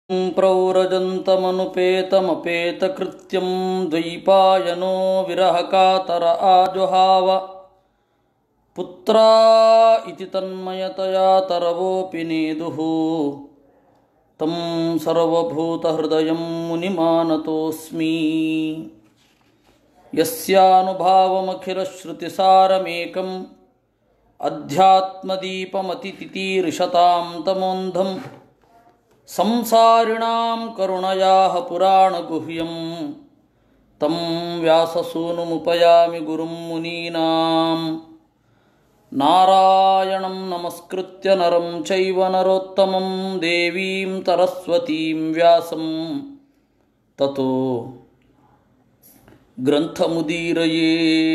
प्रौरजन्तमनुपेतमपेतकृत्यं द्वैपायनो विरहकातर आजुहाव पुत्रा इति तन्मयतया तरवोऽपि नेदुः तं सर्वभूतहृदयं मुनिमानतोऽस्मि यस्यानुभावमखिलश्रुतिसारमेकम् अध्यात्मदीपमतितितीर्षतां तमोन्धं संसारिणां करुणयाः पुराणगुह्यं तं व्याससूनुमुपयामि गुरुं मुनीनां नारायणं नमस्कृत्य नरं चैव नरोत्तमं देवीं सरस्वतीं व्यासं ततो ग्रन्थमुदीरये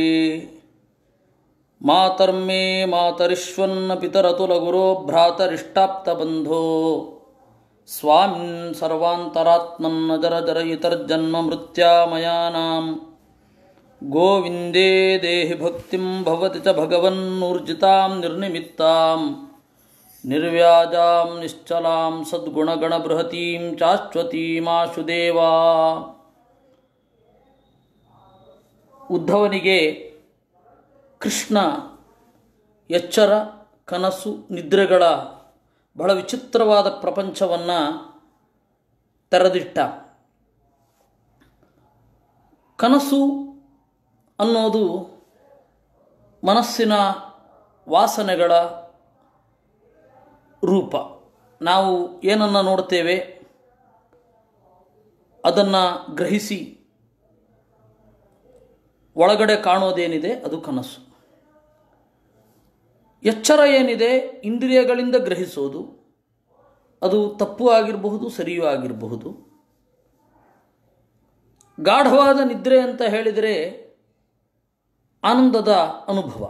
मातर्मे मातरिष्वन्न पितरतुलगुरो भ्रातरिष्टाप्तबन्धो स्वामिन् सर्वान्तरात्मन्न जरजरयितर्जन्ममृत्यामयानां गोविन्दे देहि भक्तिं भवति च भगवन्नूर्जितां निर्निमित्तां निर्व्याजां निश्चलां सद्गुणगणबृहतीं चाश्वतीमाशुदेवा ಉದ್ಧವನಿಗೆ ಕೃಷ್ಣ ಎಚ್ಚರ ಕನಸು ನಿದ್ರೆಗಳ ಬಹಳ ವಿಚಿತ್ರವಾದ ಪ್ರಪಂಚವನ್ನು ತೆರೆದಿಟ್ಟ ಕನಸು ಅನ್ನೋದು ಮನಸ್ಸಿನ ವಾಸನೆಗಳ ರೂಪ ನಾವು ಏನನ್ನು ನೋಡ್ತೇವೆ ಅದನ್ನು ಗ್ರಹಿಸಿ ಒಳಗಡೆ ಕಾಣೋದೇನಿದೆ ಅದು ಕನಸು ಎಚ್ಚರ ಏನಿದೆ ಇಂದ್ರಿಯಗಳಿಂದ ಗ್ರಹಿಸೋದು ಅದು ತಪ್ಪು ಆಗಿರಬಹುದು ಸರಿಯೂ ಆಗಿರಬಹುದು ಗಾಢವಾದ ನಿದ್ರೆ ಅಂತ ಹೇಳಿದರೆ ಆನಂದದ ಅನುಭವ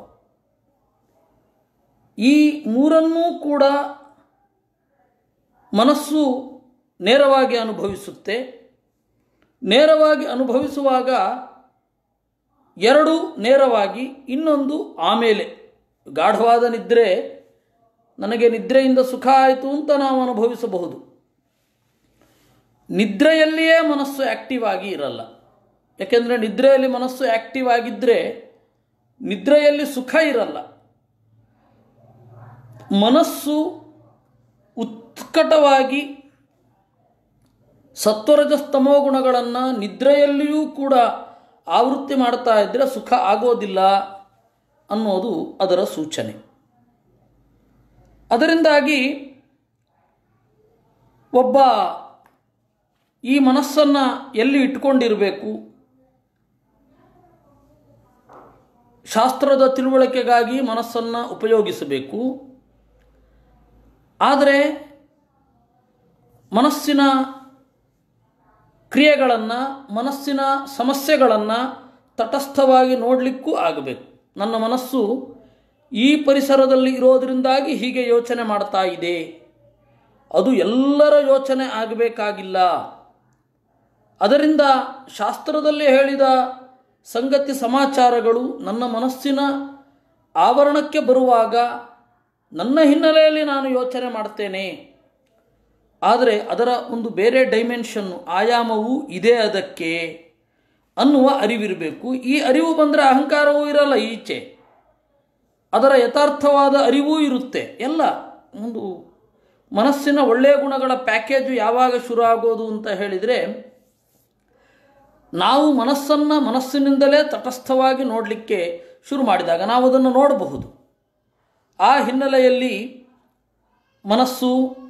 ಈ ಮೂರನ್ನೂ ಕೂಡ ಮನಸ್ಸು ನೇರವಾಗಿ ಅನುಭವಿಸುತ್ತೆ ನೇರವಾಗಿ ಅನುಭವಿಸುವಾಗ ಎರಡು ನೇರವಾಗಿ ಇನ್ನೊಂದು ಆಮೇಲೆ ಗಾಢವಾದ ನಿದ್ರೆ ನನಗೆ ನಿದ್ರೆಯಿಂದ ಸುಖ ಆಯಿತು ಅಂತ ನಾವು ಅನುಭವಿಸಬಹುದು ನಿದ್ರೆಯಲ್ಲಿಯೇ ಮನಸ್ಸು ಆ್ಯಕ್ಟಿವ್ ಆಗಿ ಇರಲ್ಲ ಯಾಕೆಂದರೆ ನಿದ್ರೆಯಲ್ಲಿ ಮನಸ್ಸು ಆ್ಯಕ್ಟಿವ್ ಆಗಿದ್ದರೆ ನಿದ್ರೆಯಲ್ಲಿ ಸುಖ ಇರಲ್ಲ ಮನಸ್ಸು ಉತ್ಕಟವಾಗಿ ಸತ್ವರಜಸ್ತಮೋ ಗುಣಗಳನ್ನು ನಿದ್ರೆಯಲ್ಲಿಯೂ ಕೂಡ ಆವೃತ್ತಿ ಮಾಡ್ತಾ ಇದ್ದರೆ ಸುಖ ಆಗೋದಿಲ್ಲ ಅನ್ನೋದು ಅದರ ಸೂಚನೆ ಅದರಿಂದಾಗಿ ಒಬ್ಬ ಈ ಮನಸ್ಸನ್ನು ಎಲ್ಲಿ ಇಟ್ಕೊಂಡಿರಬೇಕು ಶಾಸ್ತ್ರದ ತಿಳುವಳಿಕೆಗಾಗಿ ಮನಸ್ಸನ್ನು ಉಪಯೋಗಿಸಬೇಕು ಆದರೆ ಮನಸ್ಸಿನ ಕ್ರಿಯೆಗಳನ್ನು ಮನಸ್ಸಿನ ಸಮಸ್ಯೆಗಳನ್ನು ತಟಸ್ಥವಾಗಿ ನೋಡಲಿಕ್ಕೂ ಆಗಬೇಕು ನನ್ನ ಮನಸ್ಸು ಈ ಪರಿಸರದಲ್ಲಿ ಇರೋದರಿಂದಾಗಿ ಹೀಗೆ ಯೋಚನೆ ಮಾಡ್ತಾ ಇದೆ ಅದು ಎಲ್ಲರ ಯೋಚನೆ ಆಗಬೇಕಾಗಿಲ್ಲ ಅದರಿಂದ ಶಾಸ್ತ್ರದಲ್ಲಿ ಹೇಳಿದ ಸಂಗತಿ ಸಮಾಚಾರಗಳು ನನ್ನ ಮನಸ್ಸಿನ ಆವರಣಕ್ಕೆ ಬರುವಾಗ ನನ್ನ ಹಿನ್ನೆಲೆಯಲ್ಲಿ ನಾನು ಯೋಚನೆ ಮಾಡ್ತೇನೆ ಆದರೆ ಅದರ ಒಂದು ಬೇರೆ ಡೈಮೆನ್ಷನ್ನು ಆಯಾಮವೂ ಇದೆ ಅದಕ್ಕೆ ಅನ್ನುವ ಅರಿವಿರಬೇಕು ಈ ಅರಿವು ಬಂದರೆ ಅಹಂಕಾರವೂ ಇರಲ್ಲ ಈಚೆ ಅದರ ಯಥಾರ್ಥವಾದ ಅರಿವೂ ಇರುತ್ತೆ ಎಲ್ಲ ಒಂದು ಮನಸ್ಸಿನ ಒಳ್ಳೆಯ ಗುಣಗಳ ಪ್ಯಾಕೇಜು ಯಾವಾಗ ಶುರು ಆಗೋದು ಅಂತ ಹೇಳಿದರೆ ನಾವು ಮನಸ್ಸನ್ನು ಮನಸ್ಸಿನಿಂದಲೇ ತಟಸ್ಥವಾಗಿ ನೋಡಲಿಕ್ಕೆ ಶುರು ಮಾಡಿದಾಗ ನಾವು ಅದನ್ನು ನೋಡಬಹುದು ಆ ಹಿನ್ನೆಲೆಯಲ್ಲಿ ಮನಸ್ಸು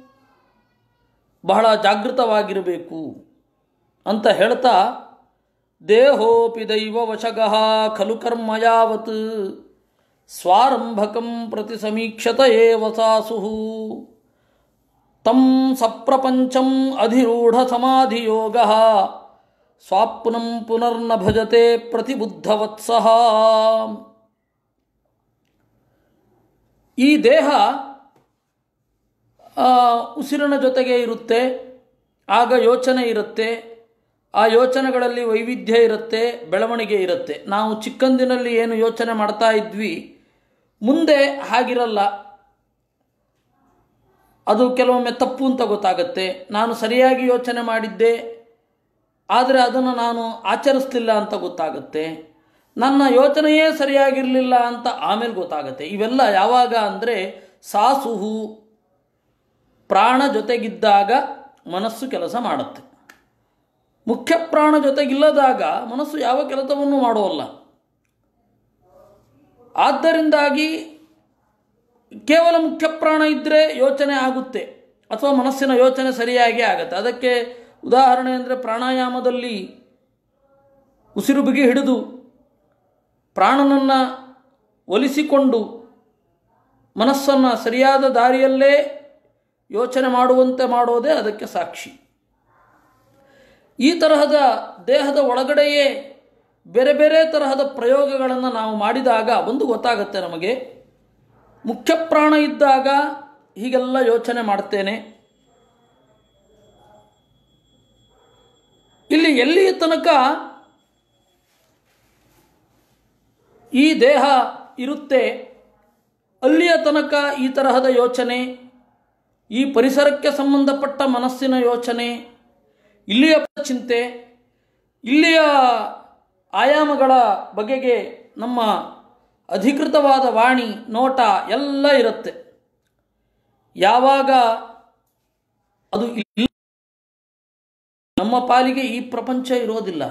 ಬಹಳ ಜಾಗೃತವಾಗಿರಬೇಕು ಅಂತ ಹೇಳ್ತಾ ದೇಹೋಪಿ ದೈವ ವಶಗಃ ಖಲು ಕರ್ಮ ಯಾವತ್ ಸ್ವಾರಂಭಕಂ ಪ್ರತಿ ಸಮೀಕ್ಷತ ಏವ ಸಾಸು ತಂ ಸಪ್ರಪಂಚಂ ಅಧಿರೂಢ ಸಮಾಧಿಯೋಗ ಸ್ವಾಪ್ನಂ ಪುನರ್ನ ಭಜತೆ ಪ್ರತಿಬುದ್ಧವತ್ಸಹ ಈ ದೇಹ ಉಸಿರಿನ ಜೊತೆಗೆ ಇರುತ್ತೆ ಆಗ ಯೋಚನೆ ಇರುತ್ತೆ ಆ ಯೋಚನೆಗಳಲ್ಲಿ ವೈವಿಧ್ಯ ಇರುತ್ತೆ ಬೆಳವಣಿಗೆ ಇರುತ್ತೆ ನಾವು ಚಿಕ್ಕಂದಿನಲ್ಲಿ ಏನು ಯೋಚನೆ ಮಾಡ್ತಾ ಇದ್ವಿ ಮುಂದೆ ಹಾಗಿರಲ್ಲ ಅದು ಕೆಲವೊಮ್ಮೆ ತಪ್ಪು ಅಂತ ಗೊತ್ತಾಗುತ್ತೆ ನಾನು ಸರಿಯಾಗಿ ಯೋಚನೆ ಮಾಡಿದ್ದೆ ಆದರೆ ಅದನ್ನು ನಾನು ಆಚರಿಸಲಿಲ್ಲ ಅಂತ ಗೊತ್ತಾಗುತ್ತೆ ನನ್ನ ಯೋಚನೆಯೇ ಸರಿಯಾಗಿರಲಿಲ್ಲ ಅಂತ ಆಮೇಲೆ ಗೊತ್ತಾಗುತ್ತೆ ಇವೆಲ್ಲ ಯಾವಾಗ ಅಂದರೆ ಸಾಸುಹು ಪ್ರಾಣ ಜೊತೆಗಿದ್ದಾಗ ಮನಸ್ಸು ಕೆಲಸ ಮಾಡುತ್ತೆ ಮುಖ್ಯ ಪ್ರಾಣ ಜೊತೆಗಿಲ್ಲದಾಗ ಮನಸ್ಸು ಯಾವ ಕೆಲಸವನ್ನು ಮಾಡುವಲ್ಲ ಆದ್ದರಿಂದಾಗಿ ಕೇವಲ ಮುಖ್ಯ ಪ್ರಾಣ ಇದ್ದರೆ ಯೋಚನೆ ಆಗುತ್ತೆ ಅಥವಾ ಮನಸ್ಸಿನ ಯೋಚನೆ ಸರಿಯಾಗಿ ಆಗುತ್ತೆ ಅದಕ್ಕೆ ಉದಾಹರಣೆ ಅಂದರೆ ಪ್ರಾಣಾಯಾಮದಲ್ಲಿ ಉಸಿರು ಬಿಗಿ ಹಿಡಿದು ಪ್ರಾಣನನ್ನು ಒಲಿಸಿಕೊಂಡು ಮನಸ್ಸನ್ನು ಸರಿಯಾದ ದಾರಿಯಲ್ಲೇ ಯೋಚನೆ ಮಾಡುವಂತೆ ಮಾಡೋದೇ ಅದಕ್ಕೆ ಸಾಕ್ಷಿ ಈ ತರಹದ ದೇಹದ ಒಳಗಡೆಯೇ ಬೇರೆ ಬೇರೆ ತರಹದ ಪ್ರಯೋಗಗಳನ್ನು ನಾವು ಮಾಡಿದಾಗ ಒಂದು ಗೊತ್ತಾಗುತ್ತೆ ನಮಗೆ ಮುಖ್ಯ ಪ್ರಾಣ ಇದ್ದಾಗ ಹೀಗೆಲ್ಲ ಯೋಚನೆ ಮಾಡ್ತೇನೆ ಇಲ್ಲಿ ಎಲ್ಲಿಯ ತನಕ ಈ ದೇಹ ಇರುತ್ತೆ ಅಲ್ಲಿಯ ತನಕ ಈ ತರಹದ ಯೋಚನೆ ಈ ಪರಿಸರಕ್ಕೆ ಸಂಬಂಧಪಟ್ಟ ಮನಸ್ಸಿನ ಯೋಚನೆ ಇಲ್ಲಿಯ ಚಿಂತೆ ಇಲ್ಲಿಯ ಆಯಾಮಗಳ ಬಗೆಗೆ ನಮ್ಮ ಅಧಿಕೃತವಾದ ವಾಣಿ ನೋಟ ಎಲ್ಲ ಇರುತ್ತೆ ಯಾವಾಗ ಅದು ಇಲ್ಲ ನಮ್ಮ ಪಾಲಿಗೆ ಈ ಪ್ರಪಂಚ ಇರೋದಿಲ್ಲ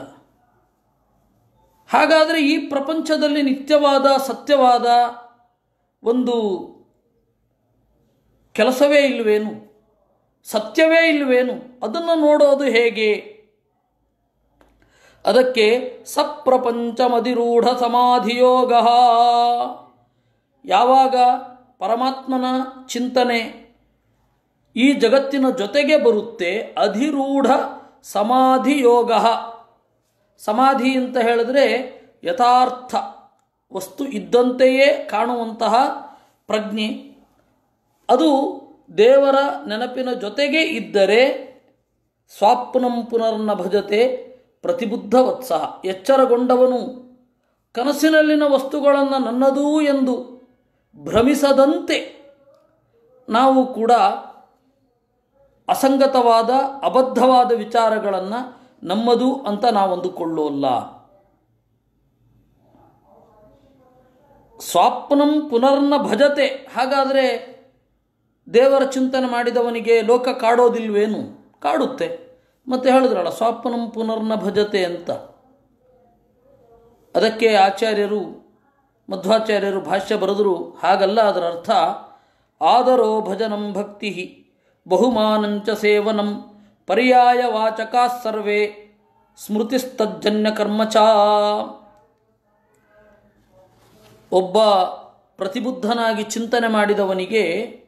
ಹಾಗಾದರೆ ಈ ಪ್ರಪಂಚದಲ್ಲಿ ನಿತ್ಯವಾದ ಸತ್ಯವಾದ ಒಂದು ಕೆಲಸವೇ ಇಲ್ವೇನು ಸತ್ಯವೇ ಇಲ್ವೇನು ಅದನ್ನು ನೋಡೋದು ಹೇಗೆ ಅದಕ್ಕೆ ಸಪ್ರಪಂಚಮಧಿರೂಢ ಸಮಾಧಿಯೋಗ ಯಾವಾಗ ಪರಮಾತ್ಮನ ಚಿಂತನೆ ಈ ಜಗತ್ತಿನ ಜೊತೆಗೆ ಬರುತ್ತೆ ಅಧಿರೂಢ ಸಮಾಧಿ ಯೋಗ ಸಮಾಧಿ ಅಂತ ಹೇಳಿದ್ರೆ ಯಥಾರ್ಥ ವಸ್ತು ಇದ್ದಂತೆಯೇ ಕಾಣುವಂತಹ ಪ್ರಜ್ಞೆ ಅದು ದೇವರ ನೆನಪಿನ ಜೊತೆಗೆ ಇದ್ದರೆ ಸ್ವಾಪ್ನಂ ಪುನರ್ನ ಭಜತೆ ಪ್ರತಿಬುದ್ಧ ವತ್ಸಹ ಎಚ್ಚರಗೊಂಡವನು ಕನಸಿನಲ್ಲಿನ ವಸ್ತುಗಳನ್ನು ನನ್ನದೂ ಎಂದು ಭ್ರಮಿಸದಂತೆ ನಾವು ಕೂಡ ಅಸಂಗತವಾದ ಅಬದ್ಧವಾದ ವಿಚಾರಗಳನ್ನು ನಮ್ಮದು ಅಂತ ನಾವು ಅಂದುಕೊಳ್ಳೋಲ್ಲ ಸ್ವಾಪ್ನಂ ಪುನರ್ನ ಭಜತೆ ಹಾಗಾದರೆ ದೇವರ ಚಿಂತನೆ ಮಾಡಿದವನಿಗೆ ಲೋಕ ಕಾಡೋದಿಲ್ವೇನು ಕಾಡುತ್ತೆ ಮತ್ತೆ ಹೇಳಿದ್ರಲ್ಲ ಸ್ವಾಪ್ನಂ ಪುನರ್ನ ಭಜತೆ ಅಂತ ಅದಕ್ಕೆ ಆಚಾರ್ಯರು ಮಧ್ವಾಚಾರ್ಯರು ಭಾಷ್ಯ ಬರೆದರು ಹಾಗಲ್ಲ ಅದರ ಅರ್ಥ ಆದರೋ ಭಜನಂ ಭಕ್ತಿ ಬಹುಮಾನಂಚ ಸೇವನಂ ಪರ್ಯಾಯ ವಾಚಕಾ ಸರ್ವೇ ಸ್ಮೃತಿಸ್ತಜ್ಜನ್ಯ ಕರ್ಮಚ ಒಬ್ಬ ಪ್ರತಿಬುದ್ಧನಾಗಿ ಚಿಂತನೆ ಮಾಡಿದವನಿಗೆ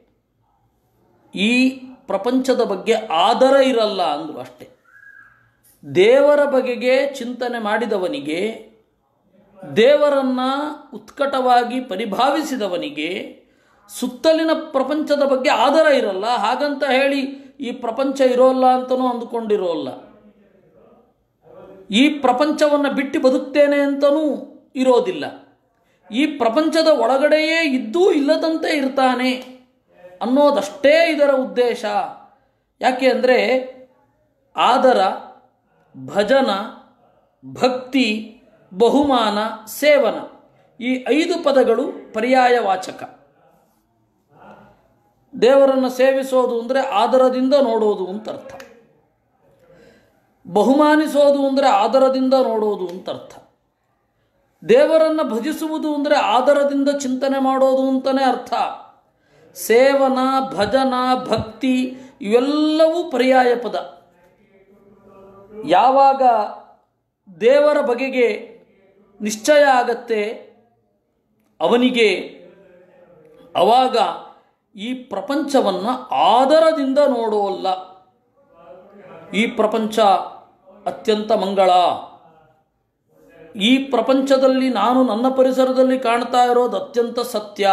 ಈ ಪ್ರಪಂಚದ ಬಗ್ಗೆ ಆದರ ಇರಲ್ಲ ಅಂದರು ಅಷ್ಟೆ ದೇವರ ಬಗೆಗೆ ಚಿಂತನೆ ಮಾಡಿದವನಿಗೆ ದೇವರನ್ನ ಉತ್ಕಟವಾಗಿ ಪರಿಭಾವಿಸಿದವನಿಗೆ ಸುತ್ತಲಿನ ಪ್ರಪಂಚದ ಬಗ್ಗೆ ಆದರ ಇರಲ್ಲ ಹಾಗಂತ ಹೇಳಿ ಈ ಪ್ರಪಂಚ ಇರೋಲ್ಲ ಅಂತನೂ ಅಂದುಕೊಂಡಿರೋಲ್ಲ ಈ ಪ್ರಪಂಚವನ್ನು ಬಿಟ್ಟು ಬದುಕ್ತೇನೆ ಅಂತನೂ ಇರೋದಿಲ್ಲ ಈ ಪ್ರಪಂಚದ ಒಳಗಡೆಯೇ ಇದ್ದೂ ಇಲ್ಲದಂತೆ ಇರ್ತಾನೆ ಅನ್ನೋದಷ್ಟೇ ಇದರ ಉದ್ದೇಶ ಯಾಕೆ ಅಂದರೆ ಆದರ ಭಜನ ಭಕ್ತಿ ಬಹುಮಾನ ಸೇವನ ಈ ಐದು ಪದಗಳು ಪರ್ಯಾಯವಾಚಕ ದೇವರನ್ನು ಸೇವಿಸೋದು ಅಂದರೆ ಆದರದಿಂದ ನೋಡೋದು ಅಂತ ಅರ್ಥ ಬಹುಮಾನಿಸೋದು ಅಂದರೆ ಆದರದಿಂದ ನೋಡೋದು ಅಂತ ಅರ್ಥ ದೇವರನ್ನು ಭಜಿಸುವುದು ಅಂದರೆ ಆದರದಿಂದ ಚಿಂತನೆ ಮಾಡೋದು ಅಂತಲೇ ಅರ್ಥ ಸೇವನ ಭಜನ ಭಕ್ತಿ ಇವೆಲ್ಲವೂ ಪರ್ಯಾಯ ಪದ ಯಾವಾಗ ದೇವರ ಬಗೆಗೆ ನಿಶ್ಚಯ ಆಗತ್ತೆ ಅವನಿಗೆ ಅವಾಗ ಈ ಪ್ರಪಂಚವನ್ನು ಆದರದಿಂದ ನೋಡೋಲ್ಲ ಈ ಪ್ರಪಂಚ ಅತ್ಯಂತ ಮಂಗಳ ಈ ಪ್ರಪಂಚದಲ್ಲಿ ನಾನು ನನ್ನ ಪರಿಸರದಲ್ಲಿ ಕಾಣ್ತಾ ಇರೋದು ಅತ್ಯಂತ ಸತ್ಯ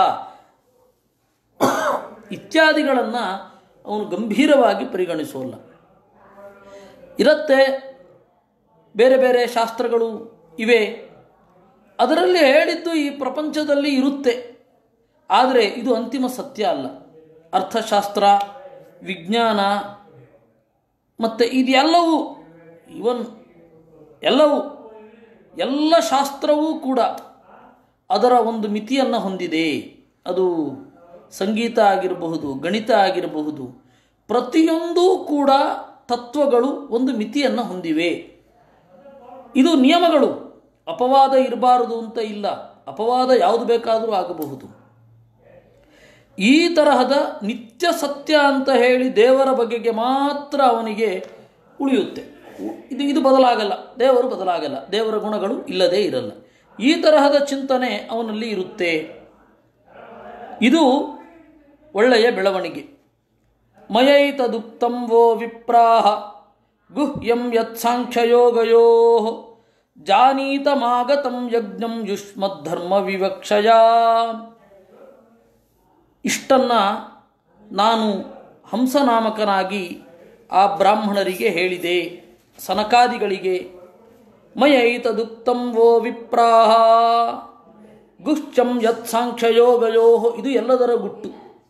ಇತ್ಯಾದಿಗಳನ್ನು ಅವನು ಗಂಭೀರವಾಗಿ ಪರಿಗಣಿಸೋಲ್ಲ ಇರುತ್ತೆ ಬೇರೆ ಬೇರೆ ಶಾಸ್ತ್ರಗಳು ಇವೆ ಅದರಲ್ಲಿ ಹೇಳಿದ್ದು ಈ ಪ್ರಪಂಚದಲ್ಲಿ ಇರುತ್ತೆ ಆದರೆ ಇದು ಅಂತಿಮ ಸತ್ಯ ಅಲ್ಲ ಅರ್ಥಶಾಸ್ತ್ರ ವಿಜ್ಞಾನ ಮತ್ತು ಇದೆಲ್ಲವೂ ಇವನ್ ಎಲ್ಲವೂ ಎಲ್ಲ ಶಾಸ್ತ್ರವೂ ಕೂಡ ಅದರ ಒಂದು ಮಿತಿಯನ್ನು ಹೊಂದಿದೆ ಅದು ಸಂಗೀತ ಆಗಿರಬಹುದು ಗಣಿತ ಆಗಿರಬಹುದು ಪ್ರತಿಯೊಂದೂ ಕೂಡ ತತ್ವಗಳು ಒಂದು ಮಿತಿಯನ್ನು ಹೊಂದಿವೆ ಇದು ನಿಯಮಗಳು ಅಪವಾದ ಇರಬಾರದು ಅಂತ ಇಲ್ಲ ಅಪವಾದ ಯಾವುದು ಬೇಕಾದರೂ ಆಗಬಹುದು ಈ ತರಹದ ನಿತ್ಯ ಸತ್ಯ ಅಂತ ಹೇಳಿ ದೇವರ ಬಗೆಗೆ ಮಾತ್ರ ಅವನಿಗೆ ಉಳಿಯುತ್ತೆ ಇದು ಇದು ಬದಲಾಗಲ್ಲ ದೇವರು ಬದಲಾಗಲ್ಲ ದೇವರ ಗುಣಗಳು ಇಲ್ಲದೇ ಇರಲ್ಲ ಈ ತರಹದ ಚಿಂತನೆ ಅವನಲ್ಲಿ ಇರುತ್ತೆ ಇದು ಒಳ್ಳೆಯ ಬೆಳವಣಿಗೆ ಮಯೈತದುಕ್ತಂ ವೋ ವಿಪ್ರಾಹ ಗುಹ್ಯಂ ಯತ್ಸಾಂಖ್ಯಯೋಗಯೋ ಜಾನೀತಮಾಗತಂ ಯಜ್ಞಂ ಯುಷ್ಮದ್ಧರ್ಮ ವಿವಕ್ಷಯ ಇಷ್ಟನ್ನ ನಾನು ಹಂಸನಾಮಕನಾಗಿ ಆ ಬ್ರಾಹ್ಮಣರಿಗೆ ಹೇಳಿದೆ ಸನಕಾದಿಗಳಿಗೆ ಮಯೈತದುಕ್ತಂ ವೋ ವಿಪ್ರಾಹ ಗುಶ್ಚಂ ಯತ್ ಸಾಂಖ್ಯಯೋಗಯೋ ಇದು ಎಲ್ಲದರ ಗುಟ್ಟು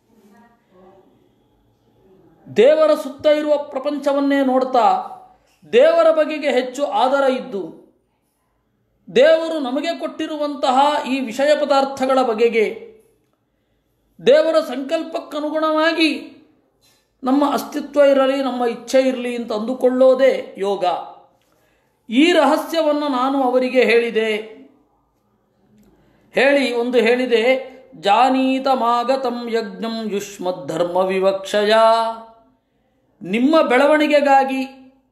ದೇವರ ಸುತ್ತ ಇರುವ ಪ್ರಪಂಚವನ್ನೇ ನೋಡ್ತಾ ದೇವರ ಬಗೆಗೆ ಹೆಚ್ಚು ಆದರ ಇದ್ದು ದೇವರು ನಮಗೆ ಕೊಟ್ಟಿರುವಂತಹ ಈ ವಿಷಯ ಪದಾರ್ಥಗಳ ಬಗೆಗೆ ದೇವರ ಸಂಕಲ್ಪಕ್ಕನುಗುಣವಾಗಿ ನಮ್ಮ ಅಸ್ತಿತ್ವ ಇರಲಿ ನಮ್ಮ ಇಚ್ಛೆ ಇರಲಿ ಅಂತ ಅಂದುಕೊಳ್ಳೋದೇ ಯೋಗ ಈ ರಹಸ್ಯವನ್ನು ನಾನು ಅವರಿಗೆ ಹೇಳಿದೆ ಹೇಳಿ ಒಂದು ಹೇಳಿದೆ ಜಾನೀತಮಾಗತಂ ಯಜ್ಞಂ ಯುಷ್ಮದ್ಧರ್ಮ ವಿವಕ್ಷಯ ನಿಮ್ಮ ಬೆಳವಣಿಗೆಗಾಗಿ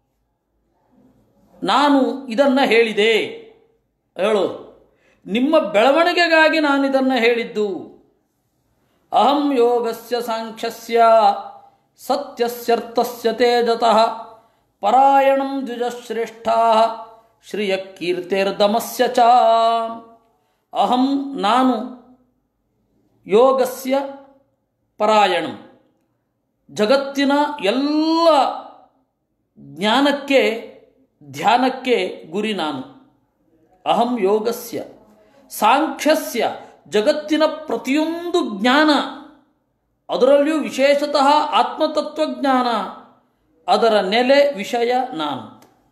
ನಾನು ಇದನ್ನು ಹೇಳಿದೆ ಹೇಳು ನಿಮ್ಮ ಬೆಳವಣಿಗೆಗಾಗಿ ನಾನು ಇದನ್ನು ಹೇಳಿದ್ದು ಅಹಂ ಯೋಗಸ್ಯ ಸಾಂಖ್ಯಸ್ಯ ಸತ್ಯಸ್ಯರ್ಥಸ್ಯ ತೇಜತಃ ಪರಾಯಣಂ ದ್ವಿಜಶ್ರೇಷ್ಠಾ ಶ್ರಿಯ ಕೀರ್ತಿರ್ದಮಸ್ಯ ಚ ಅಹಂ ನಾನು ಯೋಗಸ್ಯ ಪರಾಯಣಂ ಜಗತ್ತಿನ ಎಲ್ಲ ಜ್ಞಾನಕ್ಕೆ ಧ್ಯಾನಕ್ಕೆ ಗುರಿ ನಾನು ಅಹಂ ಯೋಗಸ್ಯ ಸಾಂಖ್ಯಸ್ಯ ಜಗತ್ತಿನ ಪ್ರತಿಯೊಂದು ಜ್ಞಾನ ಅದರಲ್ಲಿಯೂ ವಿಶೇಷತಃ ಆತ್ಮತತ್ವಜ್ಞಾನ ಅದರ ನೆಲೆ ವಿಷಯ ನಾನು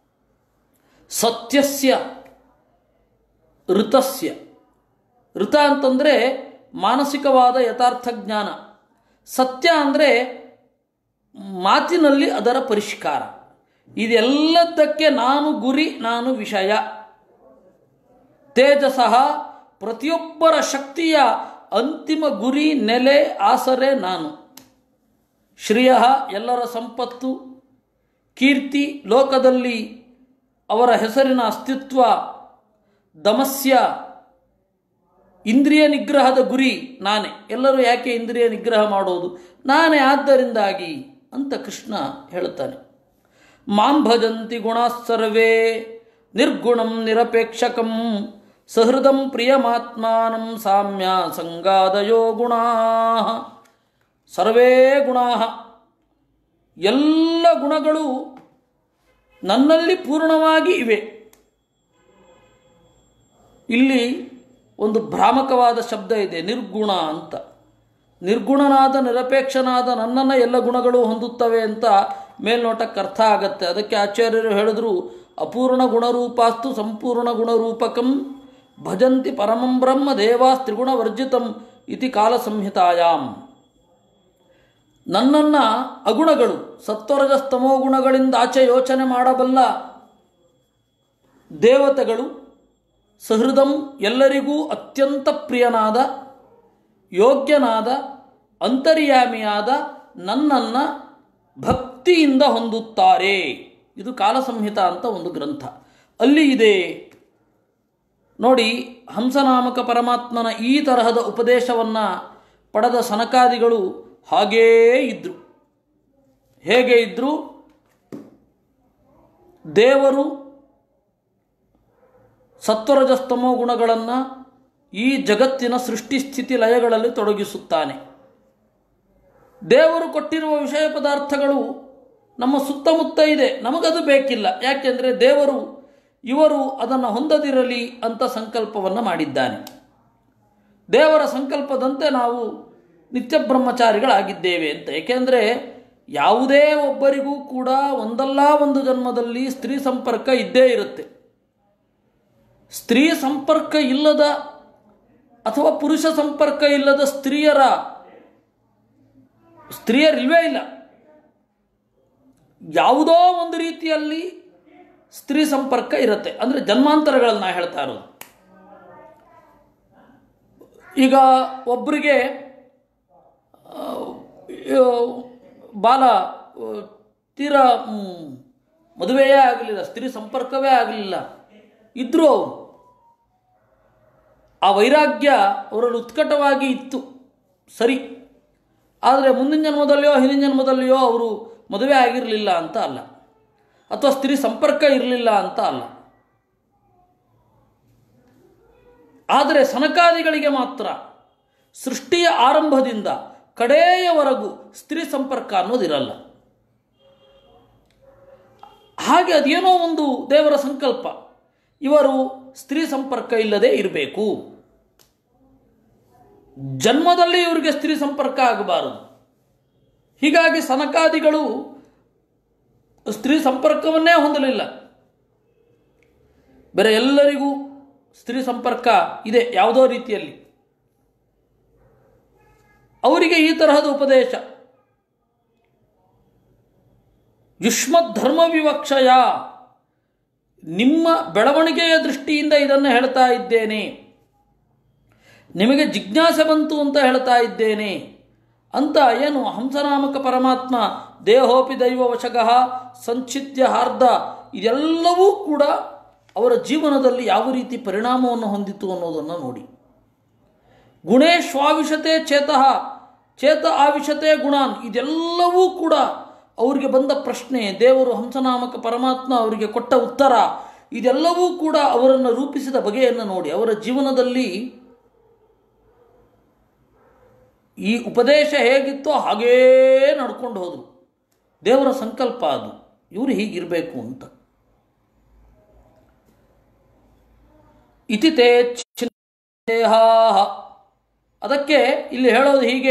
ಸತ್ಯಸ್ಯ ಋತಸ್ಯ ಋತ ಅಂತಂದರೆ ಮಾನಸಿಕವಾದ ಯಥಾರ್ಥ ಜ್ಞಾನ ಸತ್ಯ ಅಂದರೆ ಮಾತಿನಲ್ಲಿ ಅದರ ಪರಿಷ್ಕಾರ ಇದೆಲ್ಲದಕ್ಕೆ ನಾನು ಗುರಿ ನಾನು ವಿಷಯ ತೇಜಸಃ ಪ್ರತಿಯೊಬ್ಬರ ಶಕ್ತಿಯ ಅಂತಿಮ ಗುರಿ ನೆಲೆ ಆಸರೆ ನಾನು ಶ್ರೇಯ ಎಲ್ಲರ ಸಂಪತ್ತು ಕೀರ್ತಿ ಲೋಕದಲ್ಲಿ ಅವರ ಹೆಸರಿನ ಅಸ್ತಿತ್ವ ದಮಸ್ಯ ಇಂದ್ರಿಯ ನಿಗ್ರಹದ ಗುರಿ ನಾನೇ ಎಲ್ಲರೂ ಯಾಕೆ ಇಂದ್ರಿಯ ನಿಗ್ರಹ ಮಾಡೋದು ನಾನೇ ಆದ್ದರಿಂದಾಗಿ ಅಂತ ಕೃಷ್ಣ ಹೇಳುತ್ತಾನೆ ಮಾಂ ಭಜಂತಿ ಗುಣಾಸ್ಸರ್ವೇ ನಿರ್ಗುಣಂ ನಿರಪೇಕ್ಷಕಂ ಸಹೃದಂ ಪ್ರಿಯಮಾತ್ಮಾನಂ ಸಾಮ್ಯ ಸಂಗಾದಯೋ ಗುಣಾ ಸರ್ವೇ ಗುಣಾ ಎಲ್ಲ ಗುಣಗಳು ನನ್ನಲ್ಲಿ ಪೂರ್ಣವಾಗಿ ಇವೆ ಇಲ್ಲಿ ಒಂದು ಭ್ರಾಮಕವಾದ ಶಬ್ದ ಇದೆ ನಿರ್ಗುಣ ಅಂತ ನಿರ್ಗುಣನಾದ ನಿರಪೇಕ್ಷನಾದ ನನ್ನನ್ನು ಎಲ್ಲ ಗುಣಗಳು ಹೊಂದುತ್ತವೆ ಅಂತ ಮೇಲ್ನೋಟಕ್ಕೆ ಅರ್ಥ ಆಗತ್ತೆ ಅದಕ್ಕೆ ಆಚಾರ್ಯರು ಹೇಳಿದ್ರು ಅಪೂರ್ಣ ಗುಣರೂಪಾಸ್ತು ಸಂಪೂರ್ಣ ಗುಣರೂಪಕಂ ಭಜಂತಿ ಪರಮಂ ಬ್ರಹ್ಮ ದೇವಾಸ್ ತ್ರಿಗುಣ ವರ್ಜಿತಂ ಇತಿ ಕಾಲ ಸಂಹಿತಾಯಾಮ್ ನನ್ನನ್ನು ಅಗುಣಗಳು ಸತ್ವರಜಸ್ತಮೋ ಗುಣಗಳಿಂದ ಆಚೆ ಯೋಚನೆ ಮಾಡಬಲ್ಲ ದೇವತೆಗಳು ಸಹೃದಂ ಎಲ್ಲರಿಗೂ ಅತ್ಯಂತ ಪ್ರಿಯನಾದ ಯೋಗ್ಯನಾದ ಅಂತರ್ಯಾಮಿಯಾದ ನನ್ನನ್ನು ಭಕ್ತಿಯಿಂದ ಹೊಂದುತ್ತಾರೆ ಇದು ಕಾಲಸಂಹಿತ ಅಂತ ಒಂದು ಗ್ರಂಥ ಅಲ್ಲಿ ಇದೆ ನೋಡಿ ಹಂಸನಾಮಕ ಪರಮಾತ್ಮನ ಈ ತರಹದ ಉಪದೇಶವನ್ನು ಪಡೆದ ಸನಕಾದಿಗಳು ಹಾಗೇ ಇದ್ದರು ಹೇಗೆ ಇದ್ದರು ದೇವರು ಸತ್ವರಜಸ್ತಮೋ ಗುಣಗಳನ್ನು ಈ ಜಗತ್ತಿನ ಸೃಷ್ಟಿ ಸ್ಥಿತಿ ಲಯಗಳಲ್ಲಿ ತೊಡಗಿಸುತ್ತಾನೆ ದೇವರು ಕೊಟ್ಟಿರುವ ವಿಷಯ ಪದಾರ್ಥಗಳು ನಮ್ಮ ಸುತ್ತಮುತ್ತ ಇದೆ ನಮಗದು ಬೇಕಿಲ್ಲ ಯಾಕೆಂದರೆ ದೇವರು ಇವರು ಅದನ್ನು ಹೊಂದದಿರಲಿ ಅಂತ ಸಂಕಲ್ಪವನ್ನು ಮಾಡಿದ್ದಾನೆ ದೇವರ ಸಂಕಲ್ಪದಂತೆ ನಾವು ನಿತ್ಯ ಬ್ರಹ್ಮಚಾರಿಗಳಾಗಿದ್ದೇವೆ ಅಂತ ಏಕೆಂದರೆ ಯಾವುದೇ ಒಬ್ಬರಿಗೂ ಕೂಡ ಒಂದಲ್ಲ ಒಂದು ಜನ್ಮದಲ್ಲಿ ಸ್ತ್ರೀ ಸಂಪರ್ಕ ಇದ್ದೇ ಇರುತ್ತೆ ಸ್ತ್ರೀ ಸಂಪರ್ಕ ಇಲ್ಲದ ಅಥವಾ ಪುರುಷ ಸಂಪರ್ಕ ಇಲ್ಲದ ಸ್ತ್ರೀಯರ ಸ್ತ್ರೀಯರಿಲ್ವೇ ಇಲ್ಲ ಯಾವುದೋ ಒಂದು ರೀತಿಯಲ್ಲಿ ಸ್ತ್ರೀ ಸಂಪರ್ಕ ಇರುತ್ತೆ ಅಂದರೆ ಜನ್ಮಾಂತರಗಳಲ್ಲಿ ನಾ ಹೇಳ್ತಾ ಇರೋದು ಈಗ ಒಬ್ಬರಿಗೆ ಆ, ಆ, ಬಾಲ ಆ, ತೀರಾ ಮ್, ಮದುವೆಯೇ ಆಗಲಿಲ್ಲ ಸ್ತ್ರೀ ಸಂಪರ್ಕವೇ ಆಗಲಿಲ್ಲ ಇದ್ದರು ಅವರು ಆ ವೈರಾಗ್ಯ ಅವರಲ್ಲಿ ಉತ್ಕಟವಾಗಿ ಇತ್ತು ಸರಿ ಆದರೆ ಮುಂದಿನ ಜನ್ಮದಲ್ಲಿಯೋ ಹಿಂದಿನ ಜನ್ಮದಲ್ಲಿಯೋ ಅವರು ಮದುವೆ ಆಗಿರಲಿಲ್ಲ ಅಂತ ಅಲ್ಲ ಅಥವಾ ಸ್ತ್ರೀ ಸಂಪರ್ಕ ಇರಲಿಲ್ಲ ಅಂತ ಅಲ್ಲ ಆದರೆ ಸನಕಾದಿಗಳಿಗೆ ಮಾತ್ರ ಸೃಷ್ಟಿಯ ಆರಂಭದಿಂದ ಕಡೆಯವರೆಗೂ ಸ್ತ್ರೀ ಸಂಪರ್ಕ ಅನ್ನೋದಿರಲ್ಲ ಹಾಗೆ ಅದೇನೋ ಒಂದು ದೇವರ ಸಂಕಲ್ಪ ಇವರು ಸ್ತ್ರೀ ಸಂಪರ್ಕ ಇಲ್ಲದೆ ಇರಬೇಕು ಜನ್ಮದಲ್ಲಿ ಇವರಿಗೆ ಸ್ತ್ರೀ ಸಂಪರ್ಕ ಆಗಬಾರದು ಹೀಗಾಗಿ ಸನಕಾದಿಗಳು ಸ್ತ್ರೀ ಸಂಪರ್ಕವನ್ನೇ ಹೊಂದಲಿಲ್ಲ ಬೇರೆ ಎಲ್ಲರಿಗೂ ಸ್ತ್ರೀ ಸಂಪರ್ಕ ಇದೆ ಯಾವುದೋ ರೀತಿಯಲ್ಲಿ ಅವರಿಗೆ ಈ ತರಹದ ಉಪದೇಶ ಯುಷ್ಮದ್ ಧರ್ಮ ವಿವಕ್ಷಯ ನಿಮ್ಮ ಬೆಳವಣಿಗೆಯ ದೃಷ್ಟಿಯಿಂದ ಇದನ್ನು ಹೇಳ್ತಾ ಇದ್ದೇನೆ ನಿಮಗೆ ಜಿಜ್ಞಾಸೆ ಬಂತು ಅಂತ ಹೇಳ್ತಾ ಇದ್ದೇನೆ ಅಂತ ಏನು ಹಂಸನಾಮಕ ಪರಮಾತ್ಮ ದೇಹೋಪಿ ದೈವ ವಶಗಃ ಸಂಚಿತ್ಯ ಹಾರ್ದ ಇದೆಲ್ಲವೂ ಕೂಡ ಅವರ ಜೀವನದಲ್ಲಿ ಯಾವ ರೀತಿ ಪರಿಣಾಮವನ್ನು ಹೊಂದಿತು ಅನ್ನೋದನ್ನು ನೋಡಿ ಗುಣೇಶ್ವಾವಿಶತೆ ಚೇತಃ ಚೇತ ಆವಿಶತೆ ಗುಣಾನ್ ಇದೆಲ್ಲವೂ ಕೂಡ ಅವರಿಗೆ ಬಂದ ಪ್ರಶ್ನೆ ದೇವರು ಹಂಸನಾಮಕ ಪರಮಾತ್ಮ ಅವರಿಗೆ ಕೊಟ್ಟ ಉತ್ತರ ಇದೆಲ್ಲವೂ ಕೂಡ ಅವರನ್ನು ರೂಪಿಸಿದ ಬಗೆಯನ್ನು ನೋಡಿ ಅವರ ಜೀವನದಲ್ಲಿ ಈ ಉಪದೇಶ ಹೇಗಿತ್ತೋ ಹಾಗೇ ನಡ್ಕೊಂಡು ಹೋದರು ದೇವರ ಸಂಕಲ್ಪ ಅದು ಇವರು ಹೀಗಿರಬೇಕು ಅಂತ ಇತಿ ತೇ ಚಿಹ್ನೇಹ ಅದಕ್ಕೆ ಇಲ್ಲಿ ಹೇಳೋದು ಹೀಗೆ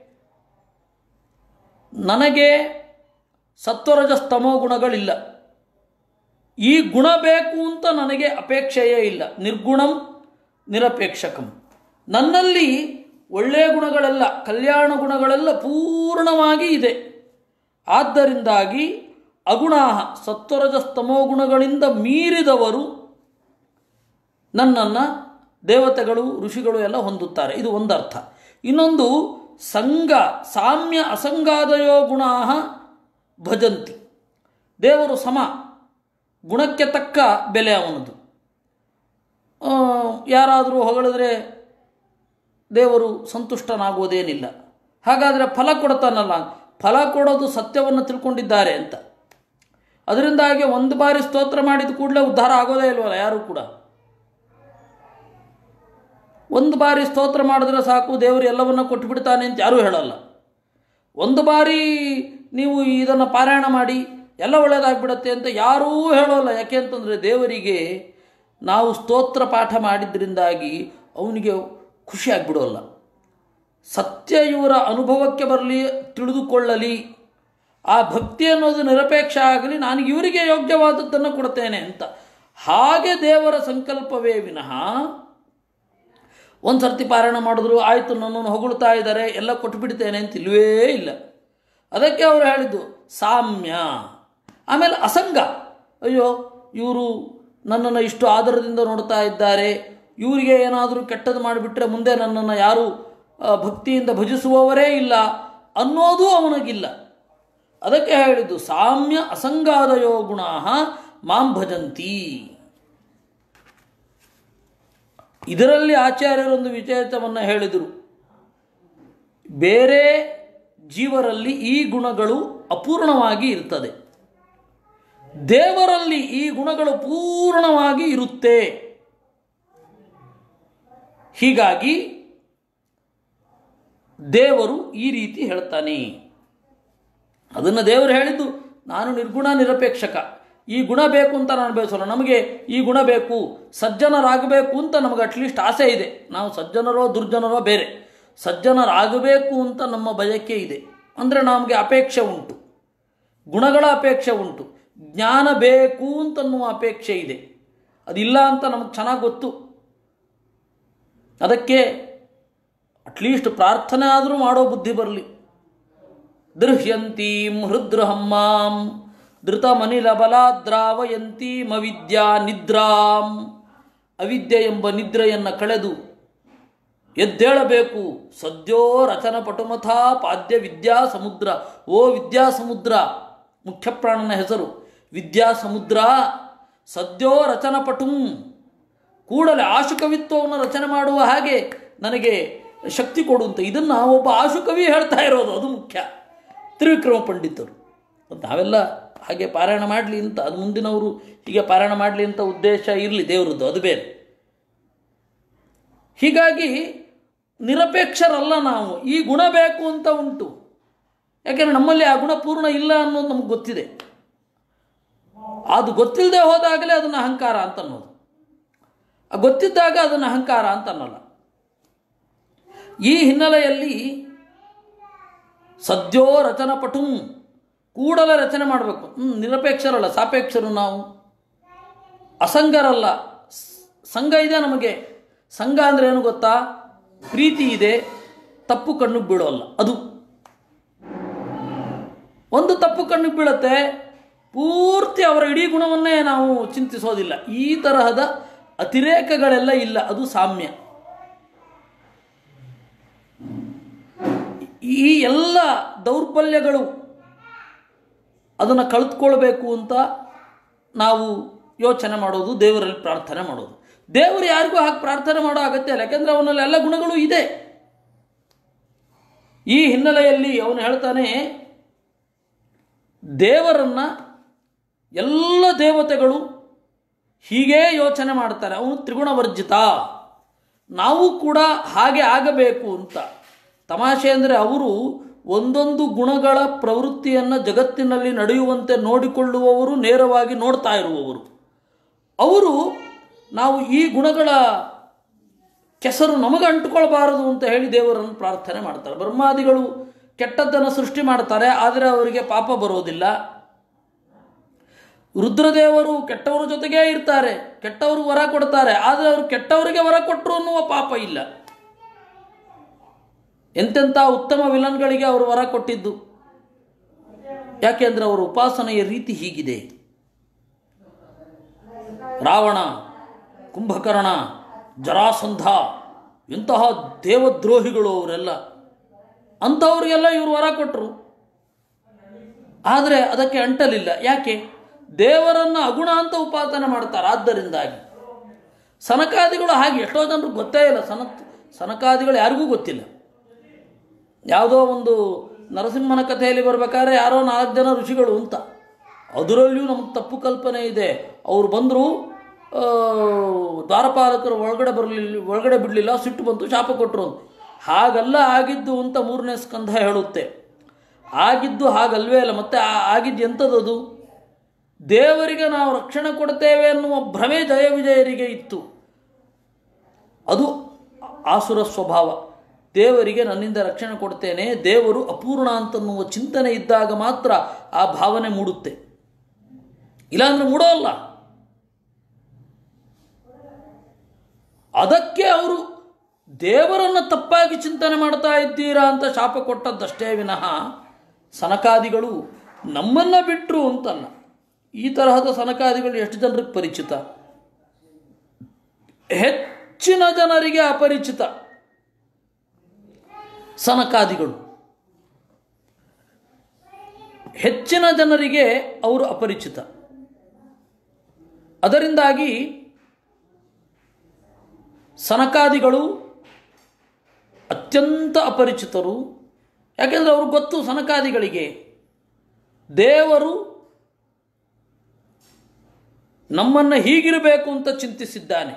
ನನಗೆ ಸತ್ವರಜಸ್ತಮೋ ಗುಣಗಳಿಲ್ಲ ಈ ಗುಣ ಬೇಕು ಅಂತ ನನಗೆ ಅಪೇಕ್ಷೆಯೇ ಇಲ್ಲ ನಿರ್ಗುಣಂ ನಿರಪೇಕ್ಷಕಂ ನನ್ನಲ್ಲಿ ಒಳ್ಳೆಯ ಗುಣಗಳೆಲ್ಲ ಕಲ್ಯಾಣ ಗುಣಗಳೆಲ್ಲ ಪೂರ್ಣವಾಗಿ ಇದೆ ಆದ್ದರಿಂದಾಗಿ ಅಗುಣಾಹ ಸತ್ವರಜಸ್ತಮೋ ಗುಣಗಳಿಂದ ಮೀರಿದವರು ನನ್ನನ್ನು ದೇವತೆಗಳು ಋಷಿಗಳು ಎಲ್ಲ ಹೊಂದುತ್ತಾರೆ ಇದು ಒಂದರ್ಥ ಇನ್ನೊಂದು ಸಂಘ ಸಾಮ್ಯ ಅಸಂಗಾದಯೋ ಗುಣ ಭಜಂತಿ ದೇವರು ಸಮ ಗುಣಕ್ಕೆ ತಕ್ಕ ಬೆಲೆ ಅವನದು ಯಾರಾದರೂ ಹೊಗಳಿದ್ರೆ ದೇವರು ಸಂತುಷ್ಟನಾಗುವುದೇನಿಲ್ಲ ಹಾಗಾದರೆ ಫಲ ಕೊಡ್ತಾನಲ್ಲ ಫಲ ಕೊಡೋದು ಸತ್ಯವನ್ನು ತಿಳ್ಕೊಂಡಿದ್ದಾರೆ ಅಂತ ಅದರಿಂದಾಗಿ ಒಂದು ಬಾರಿ ಸ್ತೋತ್ರ ಮಾಡಿದ ಕೂಡಲೇ ಉದ್ಧಾರ ಆಗೋದೇ ಇಲ್ವಲ್ಲ ಯಾರೂ ಕೂಡ ಒಂದು ಬಾರಿ ಸ್ತೋತ್ರ ಮಾಡಿದ್ರೆ ಸಾಕು ದೇವರು ಎಲ್ಲವನ್ನ ಕೊಟ್ಟು ಬಿಡ್ತಾನೆ ಅಂತ ಯಾರೂ ಹೇಳಲ್ಲ ಒಂದು ಬಾರಿ ನೀವು ಇದನ್ನು ಪಾರಾಯಣ ಮಾಡಿ ಎಲ್ಲ ಒಳ್ಳೆಯದಾಗ್ಬಿಡತ್ತೆ ಅಂತ ಯಾರೂ ಹೇಳೋಲ್ಲ ಯಾಕೆ ಅಂತಂದರೆ ದೇವರಿಗೆ ನಾವು ಸ್ತೋತ್ರ ಪಾಠ ಮಾಡಿದ್ರಿಂದಾಗಿ ಅವನಿಗೆ ಖುಷಿ ಆಗಿಬಿಡೋಲ್ಲ ಸತ್ಯ ಇವರ ಅನುಭವಕ್ಕೆ ಬರಲಿ ತಿಳಿದುಕೊಳ್ಳಲಿ ಆ ಭಕ್ತಿ ಅನ್ನೋದು ನಿರಪೇಕ್ಷ ಆಗಲಿ ನಾನು ಇವರಿಗೆ ಯೋಗ್ಯವಾದದ್ದನ್ನು ಕೊಡ್ತೇನೆ ಅಂತ ಹಾಗೆ ದೇವರ ಸಂಕಲ್ಪವೇ ವಿನಃ ಒಂದು ಸರ್ತಿ ಪಾರಾಯಣ ಮಾಡಿದ್ರು ಆಯಿತು ನನ್ನನ್ನು ಹೊಗಳ್ತಾ ಇದ್ದಾರೆ ಎಲ್ಲ ಕೊಟ್ಬಿಡ್ತೇನೆ ಅಂತ ಇಲ್ಲವೇ ಇಲ್ಲ ಅದಕ್ಕೆ ಅವರು ಹೇಳಿದ್ದು ಸಾಮ್ಯ ಆಮೇಲೆ ಅಸಂಗ ಅಯ್ಯೋ ಇವರು ನನ್ನನ್ನು ಇಷ್ಟು ಆದರದಿಂದ ನೋಡ್ತಾ ಇದ್ದಾರೆ ಇವರಿಗೆ ಏನಾದರೂ ಕೆಟ್ಟದ್ದು ಮಾಡಿಬಿಟ್ರೆ ಮುಂದೆ ನನ್ನನ್ನು ಯಾರು ಆ, ಭಕ್ತಿಯಿಂದ ಭಜಿಸುವವರೇ ಇಲ್ಲ ಅನ್ನೋದು ಅವನಿಗಿಲ್ಲ ಅದಕ್ಕೆ ಹೇಳಿದ್ದು ಸಾಮ್ಯ ಅಸಂಗಾದಯೋ ಗುಣ ಮಾಂ ಭಜಂತಿ ಇದರಲ್ಲಿ ಆಚಾರ್ಯರೊಂದು ವಿಚೇತವನ್ನು ಹೇಳಿದರು ಬೇರೆ ಜೀವರಲ್ಲಿ ಈ ಗುಣಗಳು ಅಪೂರ್ಣವಾಗಿ ಇರ್ತದೆ ದೇವರಲ್ಲಿ ಈ ಗುಣಗಳು ಪೂರ್ಣವಾಗಿ ಇರುತ್ತೆ ಹೀಗಾಗಿ ದೇವರು ಈ ರೀತಿ ಹೇಳ್ತಾನೆ ಅದನ್ನು ದೇವರು ಹೇಳಿದ್ದು ನಾನು ನಿರ್ಗುಣ ನಿರಪೇಕ್ಷಕ ಈ ಗುಣ ಬೇಕು ಅಂತ ನಾನು ಬಯಸೋಲ್ಲ ನಮಗೆ ಈ ಗುಣ ಬೇಕು ಸಜ್ಜನರಾಗಬೇಕು ಅಂತ ನಮಗೆ ಅಟ್ಲೀಸ್ಟ್ ಆಸೆ ಇದೆ ನಾವು ಸಜ್ಜನರೋ ದುರ್ಜನರೋ ಬೇರೆ ಸಜ್ಜನರಾಗಬೇಕು ಅಂತ ನಮ್ಮ ಬಯಕೆ ಇದೆ ಅಂದರೆ ನಮಗೆ ಅಪೇಕ್ಷೆ ಉಂಟು ಗುಣಗಳ ಅಪೇಕ್ಷೆ ಉಂಟು ಜ್ಞಾನ ಬೇಕು ಅಂತನ್ನುವ ಅಪೇಕ್ಷೆ ಇದೆ ಅದಿಲ್ಲ ಅಂತ ನಮಗೆ ಚೆನ್ನಾಗಿ ಗೊತ್ತು ಅದಕ್ಕೆ ಅಟ್ಲೀಸ್ಟ್ ಪ್ರಾರ್ಥನೆ ಆದರೂ ಮಾಡೋ ಬುದ್ಧಿ ಬರಲಿ ದೃಹ್ಯಂತೀಂ ಹೃದೃಹಮ್ಮಾಂ ಧೃತಮನಿಲ ಬಲಾದ್ರಾವಯಂತೀಂ ಅವಿದ್ಯಾ ನಿದ್ರಾಂ ಅವಿದ್ಯೆ ಎಂಬ ನಿದ್ರೆಯನ್ನು ಕಳೆದು ಎದ್ದೇಳಬೇಕು ಸದ್ಯೋ ರಚನ ಪಟುಮಥ ಪಾದ್ಯ ವಿದ್ಯಾ ಸಮುದ್ರ ಓ ವಿದ್ಯಾ ಸಮುದ್ರ ಮುಖ್ಯಪ್ರಾಣನ ಹೆಸರು ವಿದ್ಯಾ ಸಮುದ್ರ ಸದ್ಯೋ ರಚನ ಪಟುಂ ಕೂಡಲೇ ಆಶುಕವಿತ್ವವನ್ನು ರಚನೆ ಮಾಡುವ ಹಾಗೆ ನನಗೆ ಶಕ್ತಿ ಕೊಡುವಂತ ಇದನ್ನು ಒಬ್ಬ ಆಶುಕವಿ ಹೇಳ್ತಾ ಇರೋದು ಅದು ಮುಖ್ಯ ತ್ರಿವಿಕ್ರಮ ಪಂಡಿತರು ನಾವೆಲ್ಲ ಹಾಗೆ ಪಾರಾಯಣ ಮಾಡಲಿ ಅಂತ ಅದು ಮುಂದಿನವರು ಹೀಗೆ ಪಾರಾಯಣ ಮಾಡಲಿ ಅಂತ ಉದ್ದೇಶ ಇರಲಿ ದೇವರದ್ದು ಅದು ಬೇರೆ ಹೀಗಾಗಿ ನಿರಪೇಕ್ಷರಲ್ಲ ನಾವು ಈ ಗುಣ ಬೇಕು ಅಂತ ಉಂಟು ಯಾಕೆಂದರೆ ನಮ್ಮಲ್ಲಿ ಆ ಗುಣ ಪೂರ್ಣ ಇಲ್ಲ ಅನ್ನೋದು ನಮಗೆ ಗೊತ್ತಿದೆ ಅದು ಗೊತ್ತಿಲ್ಲದೆ ಹೋದಾಗಲೇ ಅದನ್ನು ಅಹಂಕಾರ ಅಂತ ಅನ್ನೋದು ಆ ಗೊತ್ತಿದ್ದಾಗ ಅದನ್ನು ಅಹಂಕಾರ ಅಂತ ಅನ್ನೋಲ್ಲ ಈ ಹಿನ್ನೆಲೆಯಲ್ಲಿ ಸದ್ಯೋ ರಚನ ಪಟುಂ ಕೂಡಲೇ ರಚನೆ ಮಾಡಬೇಕು ಹ್ಮ್, ನಿರಪೇಕ್ಷರಲ್ಲ ಸಾಪೇಕ್ಷರು ನಾವು ಅಸಂಗರಲ್ಲ ಸ್- ಸಂಘ ಇದೆ ನಮಗೆ ಸಂಘ ಅಂದರೆ ಏನು ಗೊತ್ತಾ ಪ್ರೀತಿ ಇದೆ ತಪ್ಪು ಕಣ್ಣಿಗೆ ಬೀಳೋಲ್ಲ ಅದು ಒಂದು ತಪ್ಪು ಕಣ್ಣಿಗೆ ಬೀಳುತ್ತೆ ಪೂರ್ತಿ ಅವರ ಇಡೀ ಗುಣವನ್ನೇ ನಾವು ಚಿಂತಿಸೋದಿಲ್ಲ ಈ ತರಹದ ಅತಿರೇಕಗಳೆಲ್ಲ ಇಲ್ಲ ಅದು ಸಾಮ್ಯ ಈ ಎಲ್ಲ ದೌರ್ಬಲ್ಯಗಳು ಅದನ್ನು ಕಳೆದುಕೊಳ್ಬೇಕು ಅಂತ ನಾವು ಯೋಚನೆ ಮಾಡೋದು ದೇವರಲ್ಲಿ ಪ್ರಾರ್ಥನೆ ಮಾಡೋದು ದೇವರು ಯಾರಿಗೂ ಹಾಗೆ ಪ್ರಾರ್ಥನೆ ಮಾಡೋ ಅಗತ್ಯ ಇಲ್ಲ ಯಾಕೆಂದರೆ ಅವನಲ್ಲಿ ಎಲ್ಲ ಗುಣಗಳು ಇದೆ ಈ ಹಿನ್ನೆಲೆಯಲ್ಲಿ ಅವನು ಹೇಳ್ತಾನೆ ದೇವರನ್ನ ಎಲ್ಲ ದೇವತೆಗಳು ಹೀಗೇ ಯೋಚನೆ ಮಾಡ್ತಾರೆ ಅವನು ತ್ರಿಗುಣವರ್ಜಿತ ನಾವು ಕೂಡ ಹಾಗೆ ಆಗಬೇಕು ಅಂತ ತಮಾಷೆ ಅಂದರೆ ಅವರು ಒಂದೊಂದು ಗುಣಗಳ ಪ್ರವೃತ್ತಿಯನ್ನು ಜಗತ್ತಿನಲ್ಲಿ ನಡೆಯುವಂತೆ ನೋಡಿಕೊಳ್ಳುವವರು ನೇರವಾಗಿ ನೋಡ್ತಾ ಇರುವವರು ಅವರು ನಾವು ಈ ಗುಣಗಳ ಕೆಸರು ನಮಗೆ ಅಂಟುಕೊಳ್ಬಾರದು ಅಂತ ಹೇಳಿ ದೇವರನ್ನು ಪ್ರಾರ್ಥನೆ ಮಾಡ್ತಾರೆ ಬ್ರಹ್ಮಾದಿಗಳು ಕೆಟ್ಟದ್ದನ್ನು ಸೃಷ್ಟಿ ಮಾಡ್ತಾರೆ ಆದರೆ ಅವರಿಗೆ ಪಾಪ ಬರೋದಿಲ್ಲ ರುದ್ರದೇವರು ಕೆಟ್ಟವರ ಜೊತೆಗೇ ಇರ್ತಾರೆ ಕೆಟ್ಟವರು ವರ ಕೊಡ್ತಾರೆ ಆದರೆ ಅವರು ಕೆಟ್ಟವರಿಗೆ ವರ ಕೊಟ್ಟರು ಅನ್ನುವ ಪಾಪ ಇಲ್ಲ ಎಂತೆಂಥ ಉತ್ತಮ ವಿಲನ್ಗಳಿಗೆ ಅವರು ವರ ಕೊಟ್ಟಿದ್ದು ಯಾಕೆಂದ್ರೆ ಅವರ ಉಪಾಸನೆಯ ರೀತಿ ಹೀಗಿದೆ ರಾವಣ ಕುಂಭಕರ್ಣ ಜರಾಸಂಧ ಇಂತಹ ದೇವದ್ರೋಹಿಗಳು ಅವರೆಲ್ಲ ಅಂಥವ್ರಿಗೆಲ್ಲ ಇವರು ವರ ಕೊಟ್ಟರು ಆದರೆ ಅದಕ್ಕೆ ಅಂಟಲಿಲ್ಲ ಯಾಕೆ ದೇವರನ್ನು ಅಗುಣ ಅಂತ ಉಪಾಸನೆ ಮಾಡ್ತಾರೆ ಆದ್ದರಿಂದಾಗಿ ಸನಕಾದಿಗಳು ಹಾಗೆ ಎಷ್ಟೋ ಜನರು ಗೊತ್ತೇ ಇಲ್ಲ ಸನ ಸನಕಾದಿಗಳು ಯಾರಿಗೂ ಗೊತ್ತಿಲ್ಲ ಯಾವುದೋ ಒಂದು ನರಸಿಂಹನ ಕಥೆಯಲ್ಲಿ ಬರ್ಬೇಕಾದ್ರೆ ಯಾರೋ ನಾಲ್ಕು ಜನ ಋಷಿಗಳು ಅಂತ ಅದರಲ್ಲಿಯೂ ನಮಗೆ ತಪ್ಪು ಕಲ್ಪನೆ ಇದೆ ಅವರು ಬಂದರು ದ್ವಾರಪಾಲಕರು ಒಳಗಡೆ ಬರಲಿಲ್ಲ ಒಳಗಡೆ ಬಿಡಲಿಲ್ಲ ಸಿಟ್ಟು ಬಂತು ಶಾಪ ಕೊಟ್ಟರು ಅಂತ ಹಾಗಲ್ಲ ಆಗಿದ್ದು ಅಂತ ಮೂರನೇ ಸ್ಕಂಧ ಹೇಳುತ್ತೆ ಆಗಿದ್ದು ಹಾಗಲ್ವೇ ಅಲ್ಲ ಮತ್ತೆ ಆ- ಆಗಿದ್ದು ಎಂಥದ್ದು ದೇವರಿಗೆ ನಾವು ರಕ್ಷಣೆ ಕೊಡ್ತೇವೆ ಅನ್ನುವ ಭ್ರಮೆ ಜಯ ವಿಜಯರಿಗೆ ಇತ್ತು ಅದು ಆಸುರ ಸ್ವಭಾವ ದೇವರಿಗೆ ನನ್ನಿಂದ ರಕ್ಷಣೆ ಕೊಡ್ತೇನೆ ದೇವರು ಅಪೂರ್ಣ ಅಂತನ್ನುವ ಚಿಂತನೆ ಇದ್ದಾಗ ಮಾತ್ರ ಆ ಭಾವನೆ ಮೂಡುತ್ತೆ ಇಲ್ಲಾಂದ್ರೆ ಮೂಡೋಲ್ಲ ಅದಕ್ಕೆ ಅವರು ದೇವರನ್ನು ತಪ್ಪಾಗಿ ಚಿಂತನೆ ಮಾಡ್ತಾ ಇದ್ದೀರಾ ಅಂತ ಶಾಪ ಕೊಟ್ಟದ್ದಷ್ಟೇ ವಿನಃ ಸನಕಾದಿಗಳು ನಮ್ಮನ್ನ ಬಿಟ್ಟರು ಅಂತಲ್ಲ ಈ ತರಹದ ಸನಕಾದಿಗಳು ಎಷ್ಟು ಜನರಿಗೆ ಪರಿಚಿತ ಹೆಚ್ಚಿನ ಜನರಿಗೆ ಅಪರಿಚಿತ ಸನಕಾದಿಗಳು ಹೆಚ್ಚಿನ ಜನರಿಗೆ ಅವರು ಅಪರಿಚಿತ ಅದರಿಂದಾಗಿ ಸನಕಾದಿಗಳು ಅತ್ಯಂತ ಅಪರಿಚಿತರು ಯಾಕೆಂದರೆ ಅವರು ಗೊತ್ತು ಸನಕಾದಿಗಳಿಗೆ ದೇವರು ನಮ್ಮನ್ನು ಹೀಗಿರಬೇಕು ಅಂತ ಚಿಂತಿಸಿದ್ದಾನೆ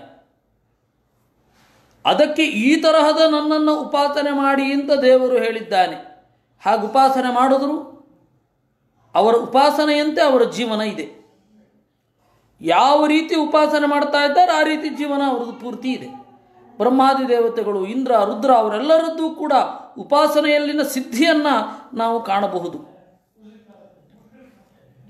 ಅದಕ್ಕೆ ಈ ತರಹದ ನನ್ನನ್ನು ಉಪಾಸನೆ ಮಾಡಿ ಅಂತ ದೇವರು ಹೇಳಿದ್ದಾನೆ ಹಾಗೆ ಉಪಾಸನೆ ಮಾಡಿದ್ರು ಅವರ ಉಪಾಸನೆಯಂತೆ ಅವರ ಜೀವನ ಇದೆ ಯಾವ ರೀತಿ ಉಪಾಸನೆ ಮಾಡ್ತಾ ಇದ್ದಾರೆ ಆ ರೀತಿ ಜೀವನ ಅವರದ್ದು ಪೂರ್ತಿ ಇದೆ ಬ್ರಹ್ಮಾದಿ ದೇವತೆಗಳು ಇಂದ್ರ ರುದ್ರ ಅವರೆಲ್ಲರದ್ದು ಕೂಡ ಉಪಾಸನೆಯಲ್ಲಿನ ಸಿದ್ಧಿಯನ್ನು ನಾವು ಕಾಣಬಹುದು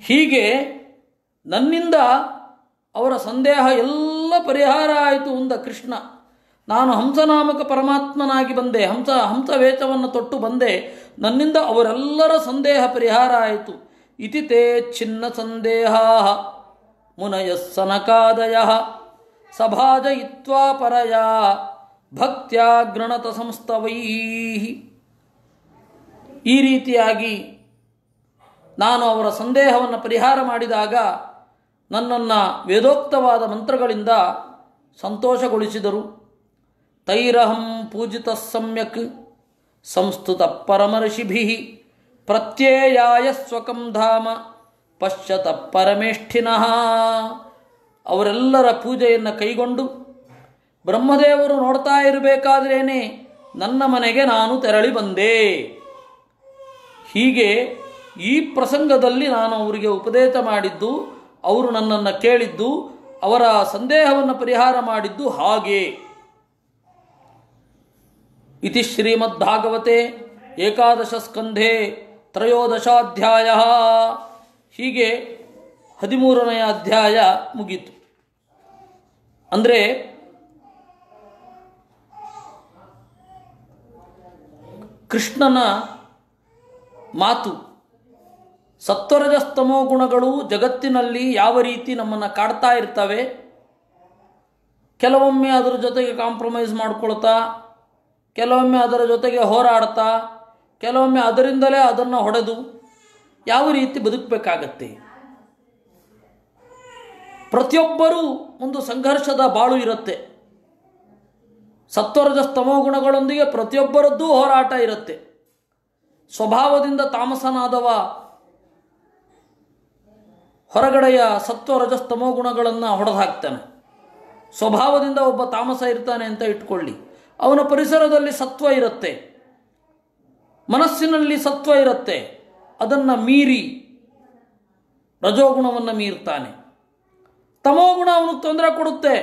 ಹೀಗೆ ನನ್ನಿಂದ ಅವರ ಸಂದೇಹ ಎಲ್ಲ ಪರಿಹಾರ ಆಯಿತು ಅಂದ ಕೃಷ್ಣ ನಾನು ಹಂಸನಾಮಕ ಪರಮಾತ್ಮನಾಗಿ ಬಂದೆ ಹಂಸ ಹಂಸ ವೇಷವನ್ನು ತೊಟ್ಟು ಬಂದೆ ನನ್ನಿಂದ ಅವರೆಲ್ಲರ ಸಂದೇಹ ಪರಿಹಾರ ಆಯಿತು ಇತಿ ತೇ ಚಿನ್ನ ಸಂದೇಹ ಮುನಯಸ್ಸನಕಾದಯ ಸಭಾಜಯಿತ್ವಾ ಪರಯ ಭಕ್ತ್ಯಾ ಗೃಣತ ಸಂಸ್ತವೈ ಈ ರೀತಿಯಾಗಿ ನಾನು ಅವರ ಸಂದೇಹವನ್ನು ಪರಿಹಾರ ಮಾಡಿದಾಗ ನನ್ನನ್ನು ವೇದೋಕ್ತವಾದ ಮಂತ್ರಗಳಿಂದ ಸಂತೋಷಗೊಳಿಸಿದರು ತೈರಹಂ ಪೂಜಿತ ಸಮ್ಯಕ್ ಸಂಸ್ತುತ ಪರಮರ್ಷಿಭಿ ಪ್ರತ್ಯಯಾಯ ಸ್ವಕಂ ಧಾಮ ಪಶ್ಯತ ಪರಮೇಷ್ಠಿನಃ ಅವರೆಲ್ಲರ ಪೂಜೆಯನ್ನು ಕೈಗೊಂಡು ಬ್ರಹ್ಮದೇವರು ನೋಡ್ತಾ ಇರಬೇಕಾದ್ರೇನೆ ನನ್ನ ಮನೆಗೆ ನಾನು ತೆರಳಿ ಬಂದೆ ಹೀಗೆ ಈ ಪ್ರಸಂಗದಲ್ಲಿ ನಾನು ಅವರಿಗೆ ಉಪದೇಶ ಮಾಡಿದ್ದು ಅವರು ನನ್ನನ್ನು ಕೇಳಿದ್ದು ಅವರ ಸಂದೇಹವನ್ನು ಪರಿಹಾರ ಮಾಡಿದ್ದು ಹಾಗೆ ಇತಿ ಶ್ರೀಮದ್ಭಾಗವತೆ ಏಕಾದಶ ಸ್ಕಂಧೆ ತ್ರಯೋದಶಾಧ್ಯಾಯ ಹೀಗೆ ಹದಿಮೂರನೆಯ ಅಧ್ಯಾಯ ಮುಗೀತು ಅಂದರೆ ಕೃಷ್ಣನ ಮಾತು ಸತ್ವರಜಸ್ತಮೋ ಗುಣಗಳು ಜಗತ್ತಿನಲ್ಲಿ ಯಾವ ರೀತಿ ನಮ್ಮನ್ನು ಕಾಡ್ತಾ ಇರ್ತವೆ ಕೆಲವೊಮ್ಮೆ ಅದರ ಜೊತೆಗೆ ಕಾಂಪ್ರಮೈಸ್ ಮಾಡ್ಕೊಳ್ತಾ ಕೆಲವೊಮ್ಮೆ ಅದರ ಜೊತೆಗೆ ಹೋರಾಡ್ತಾ ಕೆಲವೊಮ್ಮೆ ಅದರಿಂದಲೇ ಅದನ್ನು ಹೊಡೆದು ಯಾವ ರೀತಿ ಬದುಕಬೇಕಾಗತ್ತೆ ಪ್ರತಿಯೊಬ್ಬರೂ ಒಂದು ಸಂಘರ್ಷದ ಬಾಳು ಇರುತ್ತೆ ಸತ್ವರಜ ಸ್ತಮೋ ಗುಣಗಳೊಂದಿಗೆ ಪ್ರತಿಯೊಬ್ಬರದ್ದೂ ಹೋರಾಟ ಇರುತ್ತೆ ಸ್ವಭಾವದಿಂದ ತಾಮಸನಾದವ ಹೊರಗಡೆಯ ಸತ್ವರಜಸ್ತಮೋ ಗುಣಗಳನ್ನು ಹೊಡೆದು ಹಾಕ್ತಾನೆ ಸ್ವಭಾವದಿಂದ ಒಬ್ಬ ತಾಮಸ ಇರ್ತಾನೆ ಅಂತ ಇಟ್ಕೊಳ್ಳಿ ಅವನ ಪರಿಸರದಲ್ಲಿ ಸತ್ವ ಇರುತ್ತೆ ಮನಸ್ಸಿನಲ್ಲಿ ಸತ್ವ ಇರುತ್ತೆ ಅದನ್ನು ಮೀರಿ ರಜೋಗುಣವನ್ನು ಮೀರ್ತಾನೆ ತಮೋಗುಣ ಅವನಿಗೆ ತೊಂದರೆ ಕೊಡುತ್ತೆ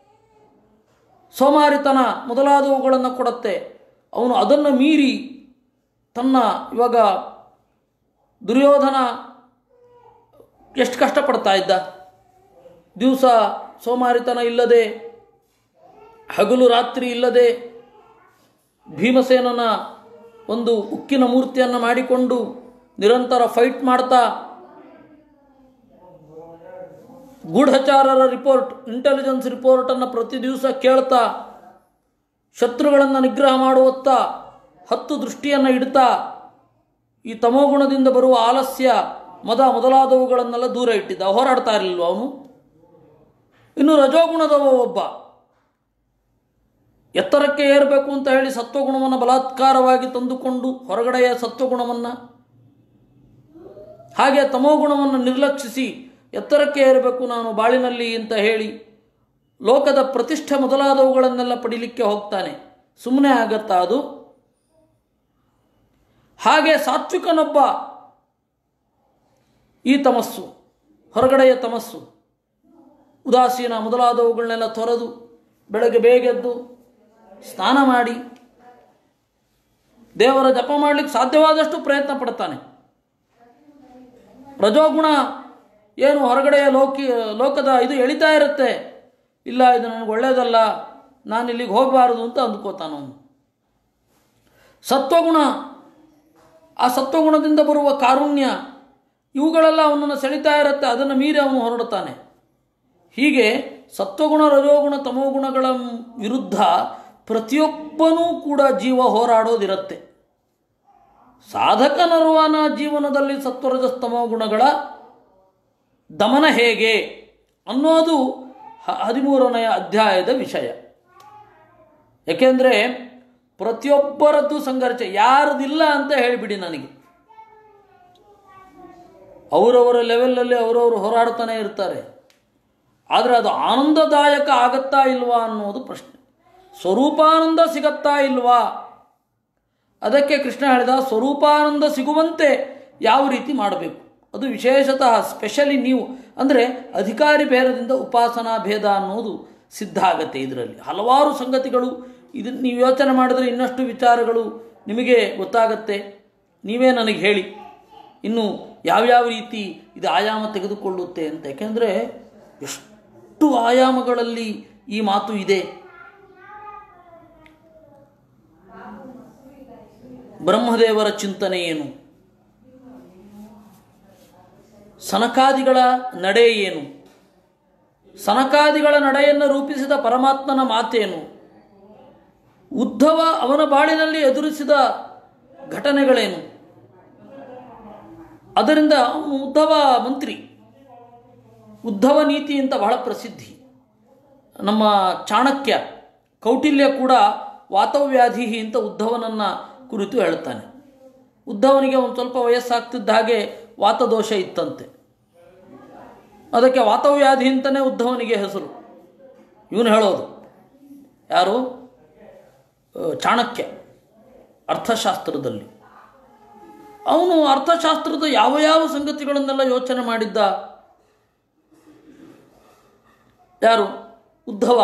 ಸೋಮಾರಿತನ ಮೊದಲಾದವುಗಳನ್ನು ಕೊಡುತ್ತೆ ಅವನು ಅದನ್ನು ಮೀರಿ ತನ್ನ ಇವಾಗ ದುರ್ಯೋಧನ ಎಷ್ಟು ಕಷ್ಟಪಡ್ತಾ ಇದ್ದ ದಿವಸ ಸೋಮಾರಿತನ ಇಲ್ಲದೆ ಹಗಲು ರಾತ್ರಿ ಇಲ್ಲದೆ ಭೀಮಸೇನನ ಒಂದು ಉಕ್ಕಿನ ಮೂರ್ತಿಯನ್ನು ಮಾಡಿಕೊಂಡು ನಿರಂತರ ಫೈಟ್ ಮಾಡ್ತಾ ಗೂಢಚಾರರ ರಿಪೋರ್ಟ್ ಇಂಟೆಲಿಜೆನ್ಸ್ ರಿಪೋರ್ಟನ್ನು ಪ್ರತಿ ದಿವಸ ಕೇಳ್ತಾ ಶತ್ರುಗಳನ್ನು ನಿಗ್ರಹ ಮಾಡುವತ್ತ ಹತ್ತು ದೃಷ್ಟಿಯನ್ನು ಇಡ್ತಾ ಈ ತಮೋಗುಣದಿಂದ ಬರುವ ಆಲಸ್ಯ ಮದ ಮೊದಲಾದವುಗಳನ್ನೆಲ್ಲ ದೂರ ಇಟ್ಟಿದ್ದ ಹೋರಾಡ್ತಾ ಇರಲಿಲ್ವ ಅವನು ಇನ್ನು ರಜೋಗುಣದವ ಒಬ್ಬ ಎತ್ತರಕ್ಕೆ ಏರಬೇಕು ಅಂತ ಹೇಳಿ ಸತ್ವಗುಣವನ್ನು ಬಲಾತ್ಕಾರವಾಗಿ ತಂದುಕೊಂಡು ಹೊರಗಡೆಯ ಸತ್ವಗುಣವನ್ನು ಹಾಗೆ ತಮೋಗುಣವನ್ನು ನಿರ್ಲಕ್ಷಿಸಿ ಎತ್ತರಕ್ಕೆ ಏರಬೇಕು ನಾನು ಬಾಳಿನಲ್ಲಿ ಅಂತ ಹೇಳಿ ಲೋಕದ ಪ್ರತಿಷ್ಠೆ ಮೊದಲಾದವುಗಳನ್ನೆಲ್ಲ ಪಡಿಲಿಕ್ಕೆ ಹೋಗ್ತಾನೆ ಸುಮ್ಮನೆ ಆಗತ್ತಾ ಅದು ಹಾಗೆ ಸಾತ್ವಿಕನೊಬ್ಬ ಈ ತಮಸ್ಸು ಹೊರಗಡೆಯ ತಮಸ್ಸು ಉದಾಸೀನ ಮೊದಲಾದವುಗಳನ್ನೆಲ್ಲ ತೊರೆದು ಬೆಳಗ್ಗೆ ಬೇಗೆದ್ದು ಸ್ನಾನ ಮಾಡಿ ದೇವರ ಜಪ ಮಾಡಲಿಕ್ಕೆ ಸಾಧ್ಯವಾದಷ್ಟು ಪ್ರಯತ್ನ ಪಡ್ತಾನೆ ರಜೋಗುಣ ಏನು ಹೊರಗಡೆಯ ಲೋಕಿ ಲೋಕದ ಇದು ಎಳಿತಾ ಇರುತ್ತೆ ಇಲ್ಲ ಇದು ನನಗೆ ಒಳ್ಳೆಯದಲ್ಲ ನಾನು ಇಲ್ಲಿಗೆ ಹೋಗಬಾರದು ಅಂತ ಅಂದ್ಕೋತಾನವನು ಸತ್ವಗುಣ ಆ ಸತ್ವಗುಣದಿಂದ ಬರುವ ಕಾರುಣ್ಯ ಇವುಗಳೆಲ್ಲ ಅವನನ್ನು ಸೆಳಿತಾ ಇರುತ್ತೆ ಅದನ್ನು ಮೀರಿ ಅವನು ಹೊರಡುತ್ತಾನೆ ಹೀಗೆ ಸತ್ವಗುಣ ರಜೋಗುಣ ತಮೋಗುಣಗಳ ವಿರುದ್ಧ ಪ್ರತಿಯೊಬ್ಬನೂ ಕೂಡ ಜೀವ ಹೋರಾಡೋದಿರುತ್ತೆ ಸಾಧಕನರುವನ ಜೀವನದಲ್ಲಿ ಸತ್ವರಜಸ್ತಮೋ ಗುಣಗಳ ದಮನ ಹೇಗೆ ಅನ್ನೋದು ಹ- ಹದಿಮೂರನೆಯ ಅಧ್ಯಾಯದ ವಿಷಯ ಯಾಕೆಂದರೆ ಪ್ರತಿಯೊಬ್ಬರದ್ದು ಸಂಘರ್ಷ ಯಾರದಿಲ್ಲ ಅಂತ ಹೇಳಿಬಿಡಿ ನನಗೆ ಅವರವರ ಲೆವೆಲಲ್ಲಿ ಅವರವರು ಹೋರಾಡ್ತಾನೆ ಇರ್ತಾರೆ ಆದರೆ ಅದು ಆನಂದದಾಯಕ ಆಗತ್ತಾ ಇಲ್ವಾ ಅನ್ನೋದು ಪ್ರಶ್ನೆ ಸ್ವರೂಪಾನಂದ ಸಿಗತ್ತಾ ಇಲ್ವಾ ಅದಕ್ಕೆ ಕೃಷ್ಣ ಹೇಳಿದ ಸ್ವರೂಪಾನಂದ ಸಿಗುವಂತೆ ಯಾವ ರೀತಿ ಮಾಡಬೇಕು ಅದು ವಿಶೇಷತಃ ಸ್ಪೆಷಲಿ ನೀವು ಅಂದರೆ ಅಧಿಕಾರಿ ಭೇದದಿಂದ ಉಪಾಸನಾ ಭೇದ ಅನ್ನೋದು ಸಿದ್ಧ ಆಗತ್ತೆ ಇದರಲ್ಲಿ ಹಲವಾರು ಸಂಗತಿಗಳು ಇದನ್ನು ನೀವು ಯೋಚನೆ ಮಾಡಿದ್ರೆ ಇನ್ನಷ್ಟು ವಿಚಾರಗಳು ನಿಮಗೆ ಗೊತ್ತಾಗತ್ತೆ ನೀವೇ ನನಗೆ ಹೇಳಿ ಇನ್ನು ಯಾವ್ಯಾವ ರೀತಿ ಇದು ಆಯಾಮ ತೆಗೆದುಕೊಳ್ಳುತ್ತೆ ಅಂತ ಯಾಕೆಂದರೆ ಎಷ್ಟು ಆಯಾಮಗಳಲ್ಲಿ ಈ ಮಾತು ಇದೆ ಬ್ರಹ್ಮದೇವರ ಚಿಂತನೆ ಏನು ಸನಕಾದಿಗಳ ನಡೆ ಏನು ಸನಕಾದಿಗಳ ನಡೆಯನ್ನು ರೂಪಿಸಿದ ಪರಮಾತ್ಮನ ಮಾತೇನು ಉದ್ಧವ ಅವನ ಬಾಳಿನಲ್ಲಿ ಎದುರಿಸಿದ ಘಟನೆಗಳೇನು ಅದರಿಂದ ಅವನು ಉದ್ಧವ ಮಂತ್ರಿ ಉದ್ಧವ ನೀತಿ ಅಂತ ಬಹಳ ಪ್ರಸಿದ್ಧಿ ನಮ್ಮ ಚಾಣಕ್ಯ ಕೌಟಿಲ್ಯ ಕೂಡ ವಾತವ್ಯಾಧಿ ಅಂತ ಉದ್ಧವನನ್ನು ಕುರಿತು ಹೇಳ್ತಾನೆ ಉದ್ಧವನಿಗೆ ಒಂದು ಸ್ವಲ್ಪ ವಯಸ್ಸಾಗ್ತಿದ್ದ ಹಾಗೆ ವಾತದೋಷ ಇತ್ತಂತೆ ಅದಕ್ಕೆ ವಾತವ್ಯಾಧಿ ಅಂತಲೇ ಉದ್ಧವನಿಗೆ ಹೆಸರು ಇವನು ಹೇಳೋದು ಯಾರು ಆ, ಚಾಣಕ್ಯ ಅರ್ಥಶಾಸ್ತ್ರದಲ್ಲಿ ಅವನು ಅರ್ಥಶಾಸ್ತ್ರದ ಯಾವ ಯಾವ ಸಂಗತಿಗಳನ್ನೆಲ್ಲ ಯೋಚನೆ ಮಾಡಿದ್ದ ಯಾರು ಉದ್ಧವ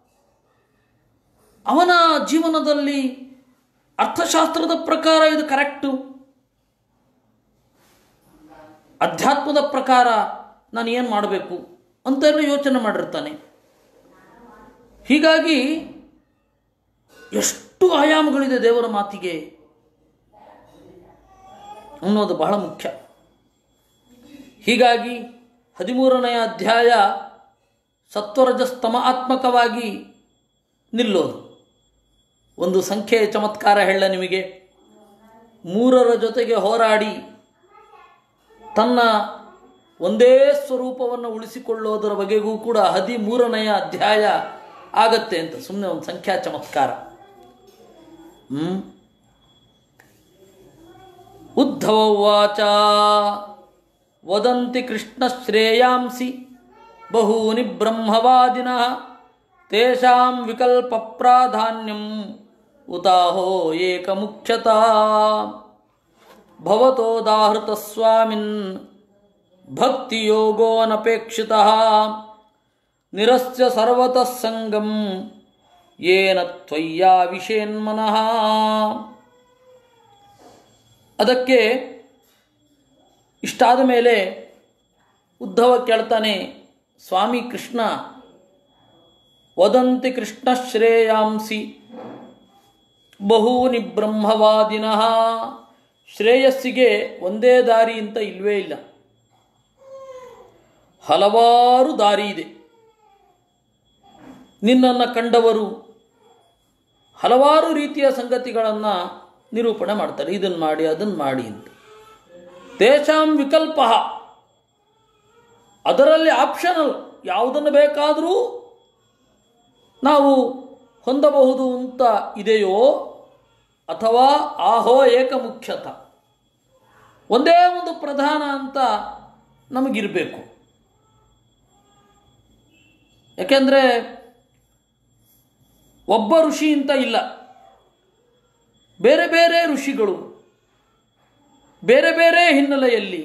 ಅವನ ಜೀವನದಲ್ಲಿ ಅರ್ಥಶಾಸ್ತ್ರದ ಪ್ರಕಾರ ಇದು ಕರೆಕ್ಟು ಅಧ್ಯಾತ್ಮದ ಪ್ರಕಾರ ನಾನು ಏನು ಮಾಡಬೇಕು ಅಂತೆಲ್ಲ ಯೋಚನೆ ಮಾಡಿರ್ತಾನೆ ಹೀಗಾಗಿ ಎಷ್ಟು ಆಯಾಮಗಳಿದೆ ದೇವರ ಮಾತಿಗೆ ಅನ್ನೋದು ಬಹಳ ಮುಖ್ಯ ಹೀಗಾಗಿ ಹದಿಮೂರನೆಯ ಅಧ್ಯಾಯ ಸತ್ವರಜಸ್ತಮ ಆತ್ಮಕವಾಗಿ ನಿಲ್ಲೋದು ಒಂದು ಸಂಖ್ಯೆಯ ಚಮತ್ಕಾರ ಹೇಳ ನಿಮಗೆ ಮೂರರ ಜೊತೆಗೆ ಹೋರಾಡಿ ತನ್ನ ಒಂದೇ ಸ್ವರೂಪವನ್ನು ಉಳಿಸಿಕೊಳ್ಳೋದರ ಬಗೆಗೂ ಕೂಡ ಹದಿಮೂರನೆಯ ಅಧ್ಯಾಯ ಆಗತ್ತೆ ಅಂತ ಸುಮ್ಮನೆ ಒಂದು ಸಂಖ್ಯಾ ಚಮತ್ಕಾರ ಹ್ಮ್ ಉದ್ಧವ ಉವಾಚ ವದಂತಿ ಕೃಷ್ಣ ಶ್ರೇಯಾಂಸಿ ಬಹೂನಿ ಬ್ರಹ್ಮವಾದಿನಃ ತೇಷಾಂ ವಿಕಲ್ಪ ಪ್ರಾಧಾನ್ಯಂ ಉತಾಹೋ ಏಕಮುಖ್ಯತಾ ಭವತೋದಾಹೃತ ಸ್ವಾಮಿನ್ ಭಕ್ತಿಯೋಗೋನಪೇಕ್ಷಿತಃ ನಿರಸ್ಯ ಸರ್ವತಃ ಸಂಗಂ ಯೇನ ತ್ವಯ್ಯಾವಿಷೇನ್ಮನಃ ಅದಕ್ಕೆ ಇಷ್ಟಾದ ಮೇಲೆ ಉದ್ಧವ ಕೇಳ್ತಾನೆ ಸ್ವಾಮಿ ಕೃಷ್ಣ ವದಂತಿ ಕೃಷ್ಣ ಶ್ರೇಯಾಂಸಿ ಬಹೂನಿ ಬ್ರಹ್ಮವಾದಿನಃ ಶ್ರೇಯಸ್ಸಿಗೆ ಒಂದೇ ದಾರಿ ಅಂತ ಇಲ್ವೇ ಇಲ್ಲ ಹಲವಾರು ದಾರಿ ಇದೆ ನಿನ್ನನ್ನು ಕಂಡವರು ಹಲವಾರು ರೀತಿಯ ಸಂಗತಿಗಳನ್ನು ನಿರೂಪಣೆ ಮಾಡ್ತಾರೆ ಇದನ್ನು ಮಾಡಿ ಅದನ್ನು ಮಾಡಿ ಅಂತ ತೇಷಾಂ ವಿಕಲ್ಪ ಅದರಲ್ಲಿ ಆಪ್ಷನಲ್ ಯಾವುದನ್ನು ಬೇಕಾದರೂ ನಾವು ಹೊಂದಬಹುದು ಅಂತ ಇದೆಯೋ ಅಥವಾ ಆಹೋ ಏಕಮುಖ್ಯತ ಒಂದೇ ಒಂದು ಪ್ರಧಾನ ಅಂತ ನಮಗಿರಬೇಕು ಯಾಕೆಂದರೆ ಒಬ್ಬ ಋಷಿ ಅಂತ ಇಲ್ಲ ಬೇರೆ ಬೇರೆ ಋಷಿಗಳು ಬೇರೆ ಬೇರೆ ಹಿನ್ನೆಲೆಯಲ್ಲಿ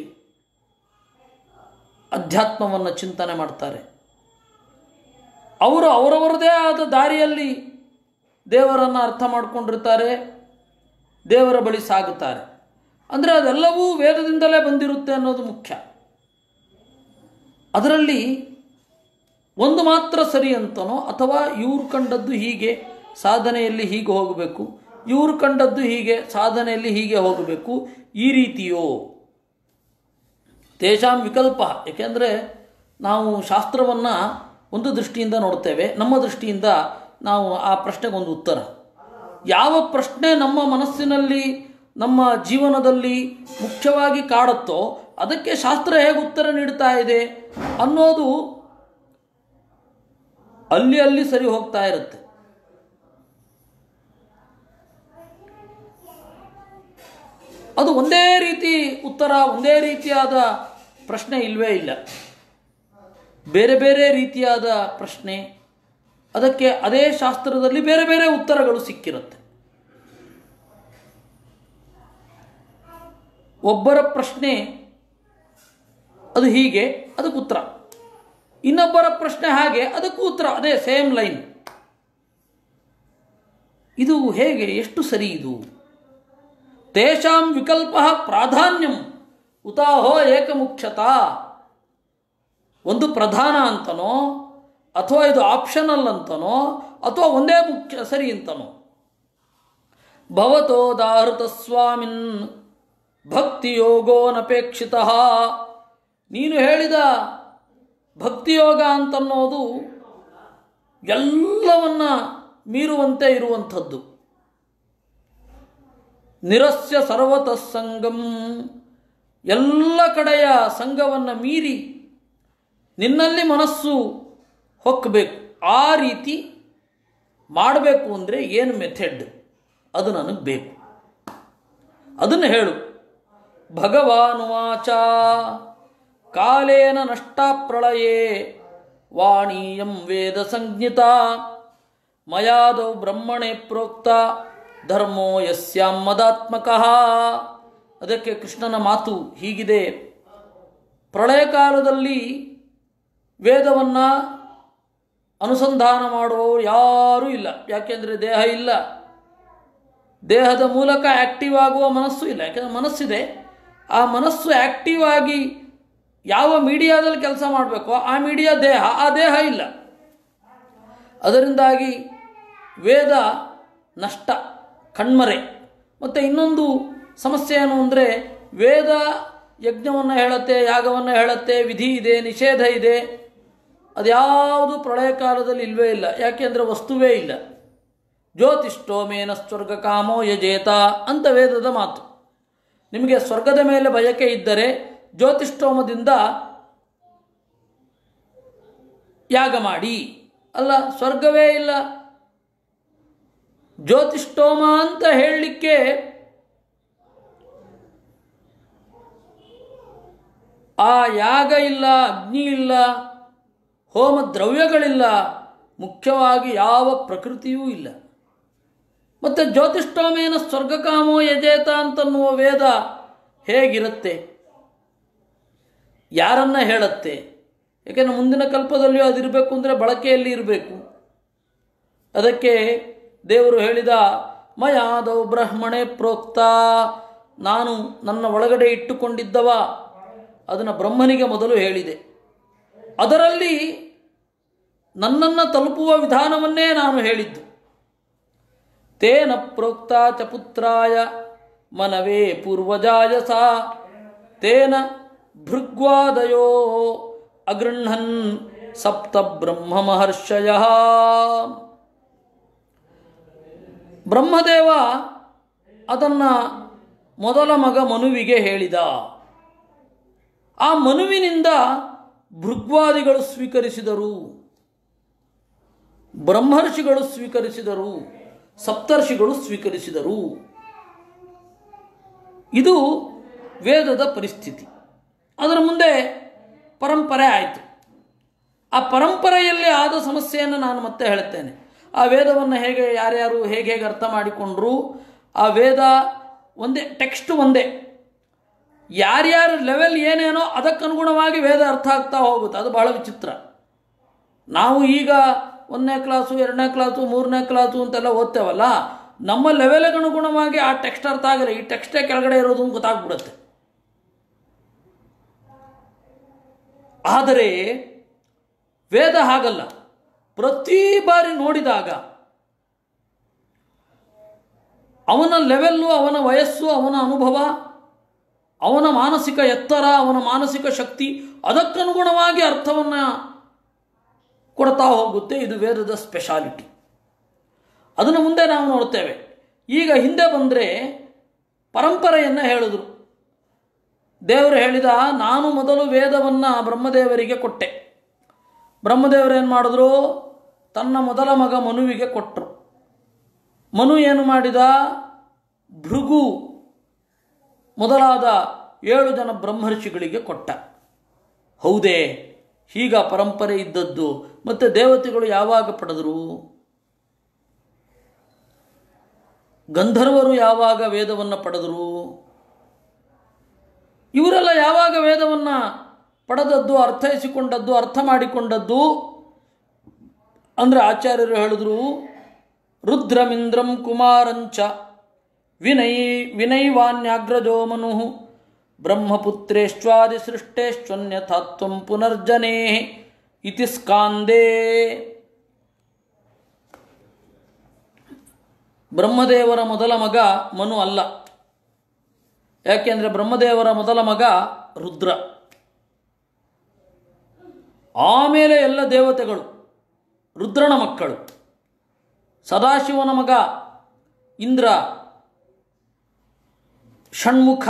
ಅಧ್ಯಾತ್ಮವನ್ನು ಚಿಂತನೆ ಮಾಡ್ತಾರೆ ಅವರು ಅವರವರದೇ ಆದ ದಾರಿಯಲ್ಲಿ ದೇವರನ್ನು ಅರ್ಥ ಮಾಡಿಕೊಂಡಿರ್ತಾರೆ ದೇವರ ಬಳಿ ಸಾಗುತ್ತಾರೆ ಅಂದರೆ ಅದೆಲ್ಲವೂ ವೇದದಿಂದಲೇ ಬಂದಿರುತ್ತೆ ಅನ್ನೋದು ಮುಖ್ಯ ಅದರಲ್ಲಿ ಒಂದು ಮಾತ್ರ ಸರಿ ಅಂತನೋ ಅಥವಾ ಇವ್ರು ಕಂಡದ್ದು ಹೀಗೆ ಸಾಧನೆಯಲ್ಲಿ ಹೀಗೆ ಹೋಗಬೇಕು ಇವ್ರು ಕಂಡದ್ದು ಹೀಗೆ ಸಾಧನೆಯಲ್ಲಿ ಹೀಗೆ ಹೋಗಬೇಕು ಈ ರೀತಿಯೋ ತೇಷಾಂ ವಿಕಲ್ಪ ಏಕೆಂದರೆ ನಾವು ಶಾಸ್ತ್ರವನ್ನು ಒಂದು ದೃಷ್ಟಿಯಿಂದ ನೋಡ್ತೇವೆ ನಮ್ಮ ದೃಷ್ಟಿಯಿಂದ ನಾವು ಆ ಪ್ರಶ್ನೆಗೆ ಒಂದು ಉತ್ತರ ಯಾವ ಪ್ರಶ್ನೆ ನಮ್ಮ ಮನಸ್ಸಿನಲ್ಲಿ ನಮ್ಮ ಜೀವನದಲ್ಲಿ ಮುಖ್ಯವಾಗಿ ಕಾಡುತ್ತೋ ಅದಕ್ಕೆ ಶಾಸ್ತ್ರ ಹೇಗೆ ಉತ್ತರ ನೀಡ್ತಾ ಇದೆ ಅನ್ನೋದು ಅಲ್ಲಿ ಅಲ್ಲಿ ಸರಿ ಹೋಗ್ತಾ ಇರುತ್ತೆ ಅದು ಒಂದೇ ರೀತಿ ಉತ್ತರ ಒಂದೇ ರೀತಿಯಾದ ಪ್ರಶ್ನೆ ಇಲ್ವೇ ಇಲ್ಲ ಬೇರೆ ಬೇರೆ ರೀತಿಯಾದ ಪ್ರಶ್ನೆ ಅದಕ್ಕೆ ಅದೇ ಶಾಸ್ತ್ರದಲ್ಲಿ ಬೇರೆ ಬೇರೆ ಉತ್ತರಗಳು ಸಿಕ್ಕಿರುತ್ತೆ ಒಬ್ಬರ ಪ್ರಶ್ನೆ ಅದು ಹೀಗೆ ಅದಕ್ಕೆ ಉತ್ತರ ಇನ್ನೊಬ್ಬರ ಪ್ರಶ್ನೆ ಹಾಗೆ ಅದಕ್ಕೂ ಉತ್ತರ ಅದೇ ಸೇಮ್ ಲೈನ್ ಇದು ಹೇಗೆ ಎಷ್ಟು ಸರಿ ಇದು ತೇಷಾಂ ವಿಕಲ್ಪ ಪ್ರಾಧಾನ್ಯಂ ಉತಾಹೋ ಏಕಮುಖ್ಯತ ಒಂದು ಪ್ರಧಾನ ಅಂತನೋ ಅಥವಾ ಇದು ಆಪ್ಷನಲ್ ಅಂತನೋ ಅಥವಾ ಒಂದೇ ಮುಖ್ಯ ಸರಿ ಅಂತನೋ ಭವತೋದಾಹೃತ ಸ್ವಾಮಿನ್ ಭಕ್ತಿಯೋಗೋನಪೇಕ್ಷಿತ ನೀನು ಹೇಳಿದ ಭಕ್ತಿಯೋಗ ಅಂತನ್ನೋದು ಎಲ್ಲವನ್ನ ಮೀರುವಂತೆ ಇರುವಂಥದ್ದು ನಿರಸ್ಯ ಸರ್ವತಃ ಸಂಗಂ ಎಲ್ಲ ಕಡೆಯ ಸಂಘವನ್ನು ಮೀರಿ ನಿನ್ನಲ್ಲಿ ಮನಸ್ಸು ಹೊಕ್ಕಬೇಕು ಆ ರೀತಿ ಮಾಡಬೇಕು ಅಂದರೆ ಏನು ಮೆಥಡ್ ಅದು ನನಗೆ ಬೇಕು ಅದನ್ನು ಹೇಳು ಭಗವಾನುವಾಚ ಕಾಲೇನ ನಷ್ಟ ಪ್ರಳಯೇ ವಾಣೀಯಂ ವೇದ ಸಂಜ್ಞಿತ ಮಯಾದೌ ಬ್ರಹ್ಮಣೆ ಪ್ರೋಕ್ತ ಧರ್ಮೋ ಯಸ್ಯಾಂ ಮದಾತ್ಮಕ ಅದಕ್ಕೆ ಕೃಷ್ಣನ ಮಾತು ಹೀಗಿದೆ ಪ್ರಳಯ ಕಾಲದಲ್ಲಿ ವೇದವನ್ನು ಅನುಸಂಧಾನ ಮಾಡುವವರು ಯಾರೂ ಇಲ್ಲ ಯಾಕೆಂದರೆ ದೇಹ ಇಲ್ಲ ದೇಹದ ಮೂಲಕ ಆ್ಯಕ್ಟಿವ್ ಆಗುವ ಮನಸ್ಸು ಇಲ್ಲ ಯಾಕೆಂದರೆ ಮನಸ್ಸಿದೆ ಆ ಮನಸ್ಸು ಆ್ಯಕ್ಟಿವ್ ಆಗಿ ಯಾವ ಮೀಡಿಯಾದಲ್ಲಿ ಕೆಲಸ ಮಾಡಬೇಕೋ ಆ ಮೀಡಿಯಾ ದೇಹ ಆ ದೇಹ ಇಲ್ಲ ಅದರಿಂದಾಗಿ ವೇದ ನಷ್ಟ ಕಣ್ಮರೆ ಮತ್ತು ಇನ್ನೊಂದು ಸಮಸ್ಯೆ ಏನು ಅಂದರೆ ವೇದ ಯಜ್ಞವನ್ನು ಹೇಳುತ್ತೆ ಯಾಗವನ್ನು ಹೇಳುತ್ತೆ ವಿಧಿ ಇದೆ ನಿಷೇಧ ಇದೆ ಅದ್ಯಾವುದು ಪ್ರಳಯ ಕಾಲದಲ್ಲಿ ಇಲ್ವೇ ಇಲ್ಲ ಯಾಕೆಂದರೆ ವಸ್ತುವೇ ಇಲ್ಲ ಜ್ಯೋತಿಷ್ಠೋಮೇನ ಸ್ವರ್ಗ ಕಾಮೋ ಯಜೇತ ಅಂತ ವೇದದ ಮಾತು ನಿಮಗೆ ಸ್ವರ್ಗದ ಮೇಲೆ ಬಯಕೆ ಇದ್ದರೆ ಜ್ಯೋತಿಷ್ಠೋಮದಿಂದ ಯಾಗ ಮಾಡಿ ಅಲ್ಲ ಸ್ವರ್ಗವೇ ಇಲ್ಲ ಜ್ಯೋತಿಷ್ಠೋಮ ಅಂತ ಹೇಳಲಿಕ್ಕೆ ಆ ಯಾಗ ಇಲ್ಲ ಅಗ್ನಿ ಇಲ್ಲ ಹೋಮ ದ್ರವ್ಯಗಳಿಲ್ಲ ಮುಖ್ಯವಾಗಿ ಯಾವ ಪ್ರಕೃತಿಯೂ ಇಲ್ಲ ಮತ್ತು ಜ್ಯೋತಿಷ್ಠೋಮೇನ ಸ್ವರ್ಗಕಾಮೋ ಯಜೇತ ಅಂತನ್ನುವ ವೇದ ಹೇಗಿರುತ್ತೆ ಯಾರನ್ನ ಹೇಳುತ್ತೆ ಯಾಕೆಂದರೆ ಮುಂದಿನ ಕಲ್ಪದಲ್ಲಿಯೂ ಅದಿರಬೇಕು ಅಂದರೆ ಬಳಕೆಯಲ್ಲಿ ಇರಬೇಕು ಅದಕ್ಕೆ ದೇವರು ಹೇಳಿದ ಮಯಾದೌ ಬ್ರಹ್ಮಣೆ ಪ್ರೋಕ್ತ ನಾನು ನನ್ನ ಒಳಗಡೆ ಇಟ್ಟುಕೊಂಡಿದ್ದವ ಅದನ್ನು ಬ್ರಹ್ಮನಿಗೆ ಮೊದಲು ಹೇಳಿದೆ ಅದರಲ್ಲಿ ನನ್ನನ್ನು ತಲುಪುವ ವಿಧಾನವನ್ನೇ ನಾನು ಹೇಳಿದ್ದು ತೇನ ಪ್ರೋಕ್ತ ಚ ಪುತ್ರಾಯ ಮನವೇ ಪೂರ್ವಜಾಯ ಸಾ ತೇನ ಭೃಗ್ವಾದಯೋ ಅಗೃಹನ್ ಸಪ್ತ ಬ್ರಹ್ಮ ಮಹರ್ಷಯ ಬ್ರಹ್ಮದೇವ ಅದನ್ನು ಮೊದಲ ಮಗ ಮನುವಿಗೆ ಹೇಳಿದ ಆ ಮನುವಿನಿಂದ ಭೃಗ್ವಾದಿಗಳು ಸ್ವೀಕರಿಸಿದರು ಬ್ರಹ್ಮರ್ಷಿಗಳು ಸ್ವೀಕರಿಸಿದರು ಸಪ್ತರ್ಷಿಗಳು ಸ್ವೀಕರಿಸಿದರು ಇದು ವೇದದ ಪರಿಸ್ಥಿತಿ ಅದರ ಮುಂದೆ ಪರಂಪರೆ ಆಯಿತು ಆ ಪರಂಪರೆಯಲ್ಲಿ ಆದ ಸಮಸ್ಯೆಯನ್ನು ನಾನು ಮತ್ತೆ ಹೇಳ್ತೇನೆ ಆ ವೇದವನ್ನು ಹೇಗೆ ಯಾರ್ಯಾರು ಹೇಗೆ ಹೇಗೆ ಅರ್ಥ ಮಾಡಿಕೊಂಡ್ರು ಆ ವೇದ ಒಂದೇ ಟೆಕ್ಸ್ಟ್ ಒಂದೇ ಯಾರ್ಯಾರ ಲೆವೆಲ್ ಏನೇನೋ ಅದಕ್ಕನುಗುಣವಾಗಿ ವೇದ ಅರ್ಥ ಆಗ್ತಾ ಹೋಗುತ್ತೆ ಅದು ಬಹಳ ವಿಚಿತ್ರ ನಾವು ಈಗ ಒಂದನೇ ಕ್ಲಾಸು ಎರಡನೇ ಕ್ಲಾಸು ಮೂರನೇ ಕ್ಲಾಸು ಅಂತೆಲ್ಲ ಓದ್ತೇವಲ್ಲ ನಮ್ಮ ಲೆವೆಲ್ಗೆ ಅನುಗುಣವಾಗಿ ಆ ಟೆಕ್ಸ್ಟ್ ಅರ್ಥ ಆಗಲ್ಲ ಈ ಟೆಕ್ಸ್ಟೇ ಕೆಳಗಡೆ ಇರೋದು ಅಂತ ಗೊತ್ತಾಗ್ಬಿಡುತ್ತೆ ಆದರೆ ವೇದ ಹಾಗಲ್ಲ ಪ್ರತಿ ಬಾರಿ ನೋಡಿದಾಗ ಅವನ ಲೆವೆಲ್ಲು ಅವನ ವಯಸ್ಸು ಅವನ ಅನುಭವ ಅವನ ಮಾನಸಿಕ ಎತ್ತರ ಅವನ ಮಾನಸಿಕ ಶಕ್ತಿ ಅದಕ್ಕನುಗುಣವಾಗಿ ಅರ್ಥವನ್ನು ಕೊಡ್ತಾ ಹೋಗುತ್ತೆ ಇದು ವೇದದ ಸ್ಪೆಷಾಲಿಟಿ ಅದನ್ನು ಮುಂದೆ ನಾವು ನೋಡ್ತೇವೆ ಈಗ ಹಿಂದೆ ಬಂದರೆ ಪರಂಪರೆಯನ್ನು ಹೇಳಿದ್ರು ದೇವರು ಹೇಳಿದ ನಾನು ಮೊದಲು ವೇದವನ್ನು ಬ್ರಹ್ಮದೇವರಿಗೆ ಕೊಟ್ಟೆ ಬ್ರಹ್ಮದೇವರು ಏನು ಮಾಡಿದ್ರು ತನ್ನ ಮೊದಲ ಮಗ ಮನುವಿಗೆ ಕೊಟ್ಟರು ಮನು ಏನು ಮಾಡಿದ ಭೃಗು ಮೊದಲಾದ ಏಳು ಜನ ಬ್ರಹ್ಮರ್ಷಿಗಳಿಗೆ ಕೊಟ್ಟ ಹೌದೇ ಹೀಗ ಪರಂಪರೆ ಇದ್ದದ್ದು ಮತ್ತು ದೇವತೆಗಳು ಯಾವಾಗ ಪಡೆದರು ಗಂಧರ್ವರು ಯಾವಾಗ ವೇದವನ್ನು ಪಡೆದರು ಇವರೆಲ್ಲ ಯಾವಾಗ ವೇದವನ್ನು ಪಡೆದದ್ದು ಅರ್ಥೈಸಿಕೊಂಡದ್ದು ಅರ್ಥ ಮಾಡಿಕೊಂಡದ್ದು ಅಂದರೆ ಆಚಾರ್ಯರು ಹೇಳಿದ್ರು ರುದ್ರಮಿಂದ್ರಂ ಕುಮಾರಂಚ ವಿನೈ ವಿನೈವಾನ್ಯಾಗ್ರಜೋ ಮನು ಬ್ರಹ್ಮಪುತ್ರೇಶ್ವಾದಿಸೃಷ್ಟೇಶ್ವನ್ಯಥಾತ್ವಂ ಪುನರ್ಜನೇ ಇತಿ ಸ್ಕಾಂದೇ ಬ್ರಹ್ಮದೇವರ ಮೊದಲ ಮಗ ಮನು ಅಲ್ಲ ಯಾಕೆಂದರೆ ಬ್ರಹ್ಮದೇವರ ಮೊದಲ ಮಗ ರುದ್ರ ಆಮೇಲೆ ಎಲ್ಲ ದೇವತೆಗಳು ರುದ್ರನ ಮಕ್ಕಳು ಸದಾಶಿವನ ಮಗ ಇಂದ್ರ ಷಣ್ಮುಖ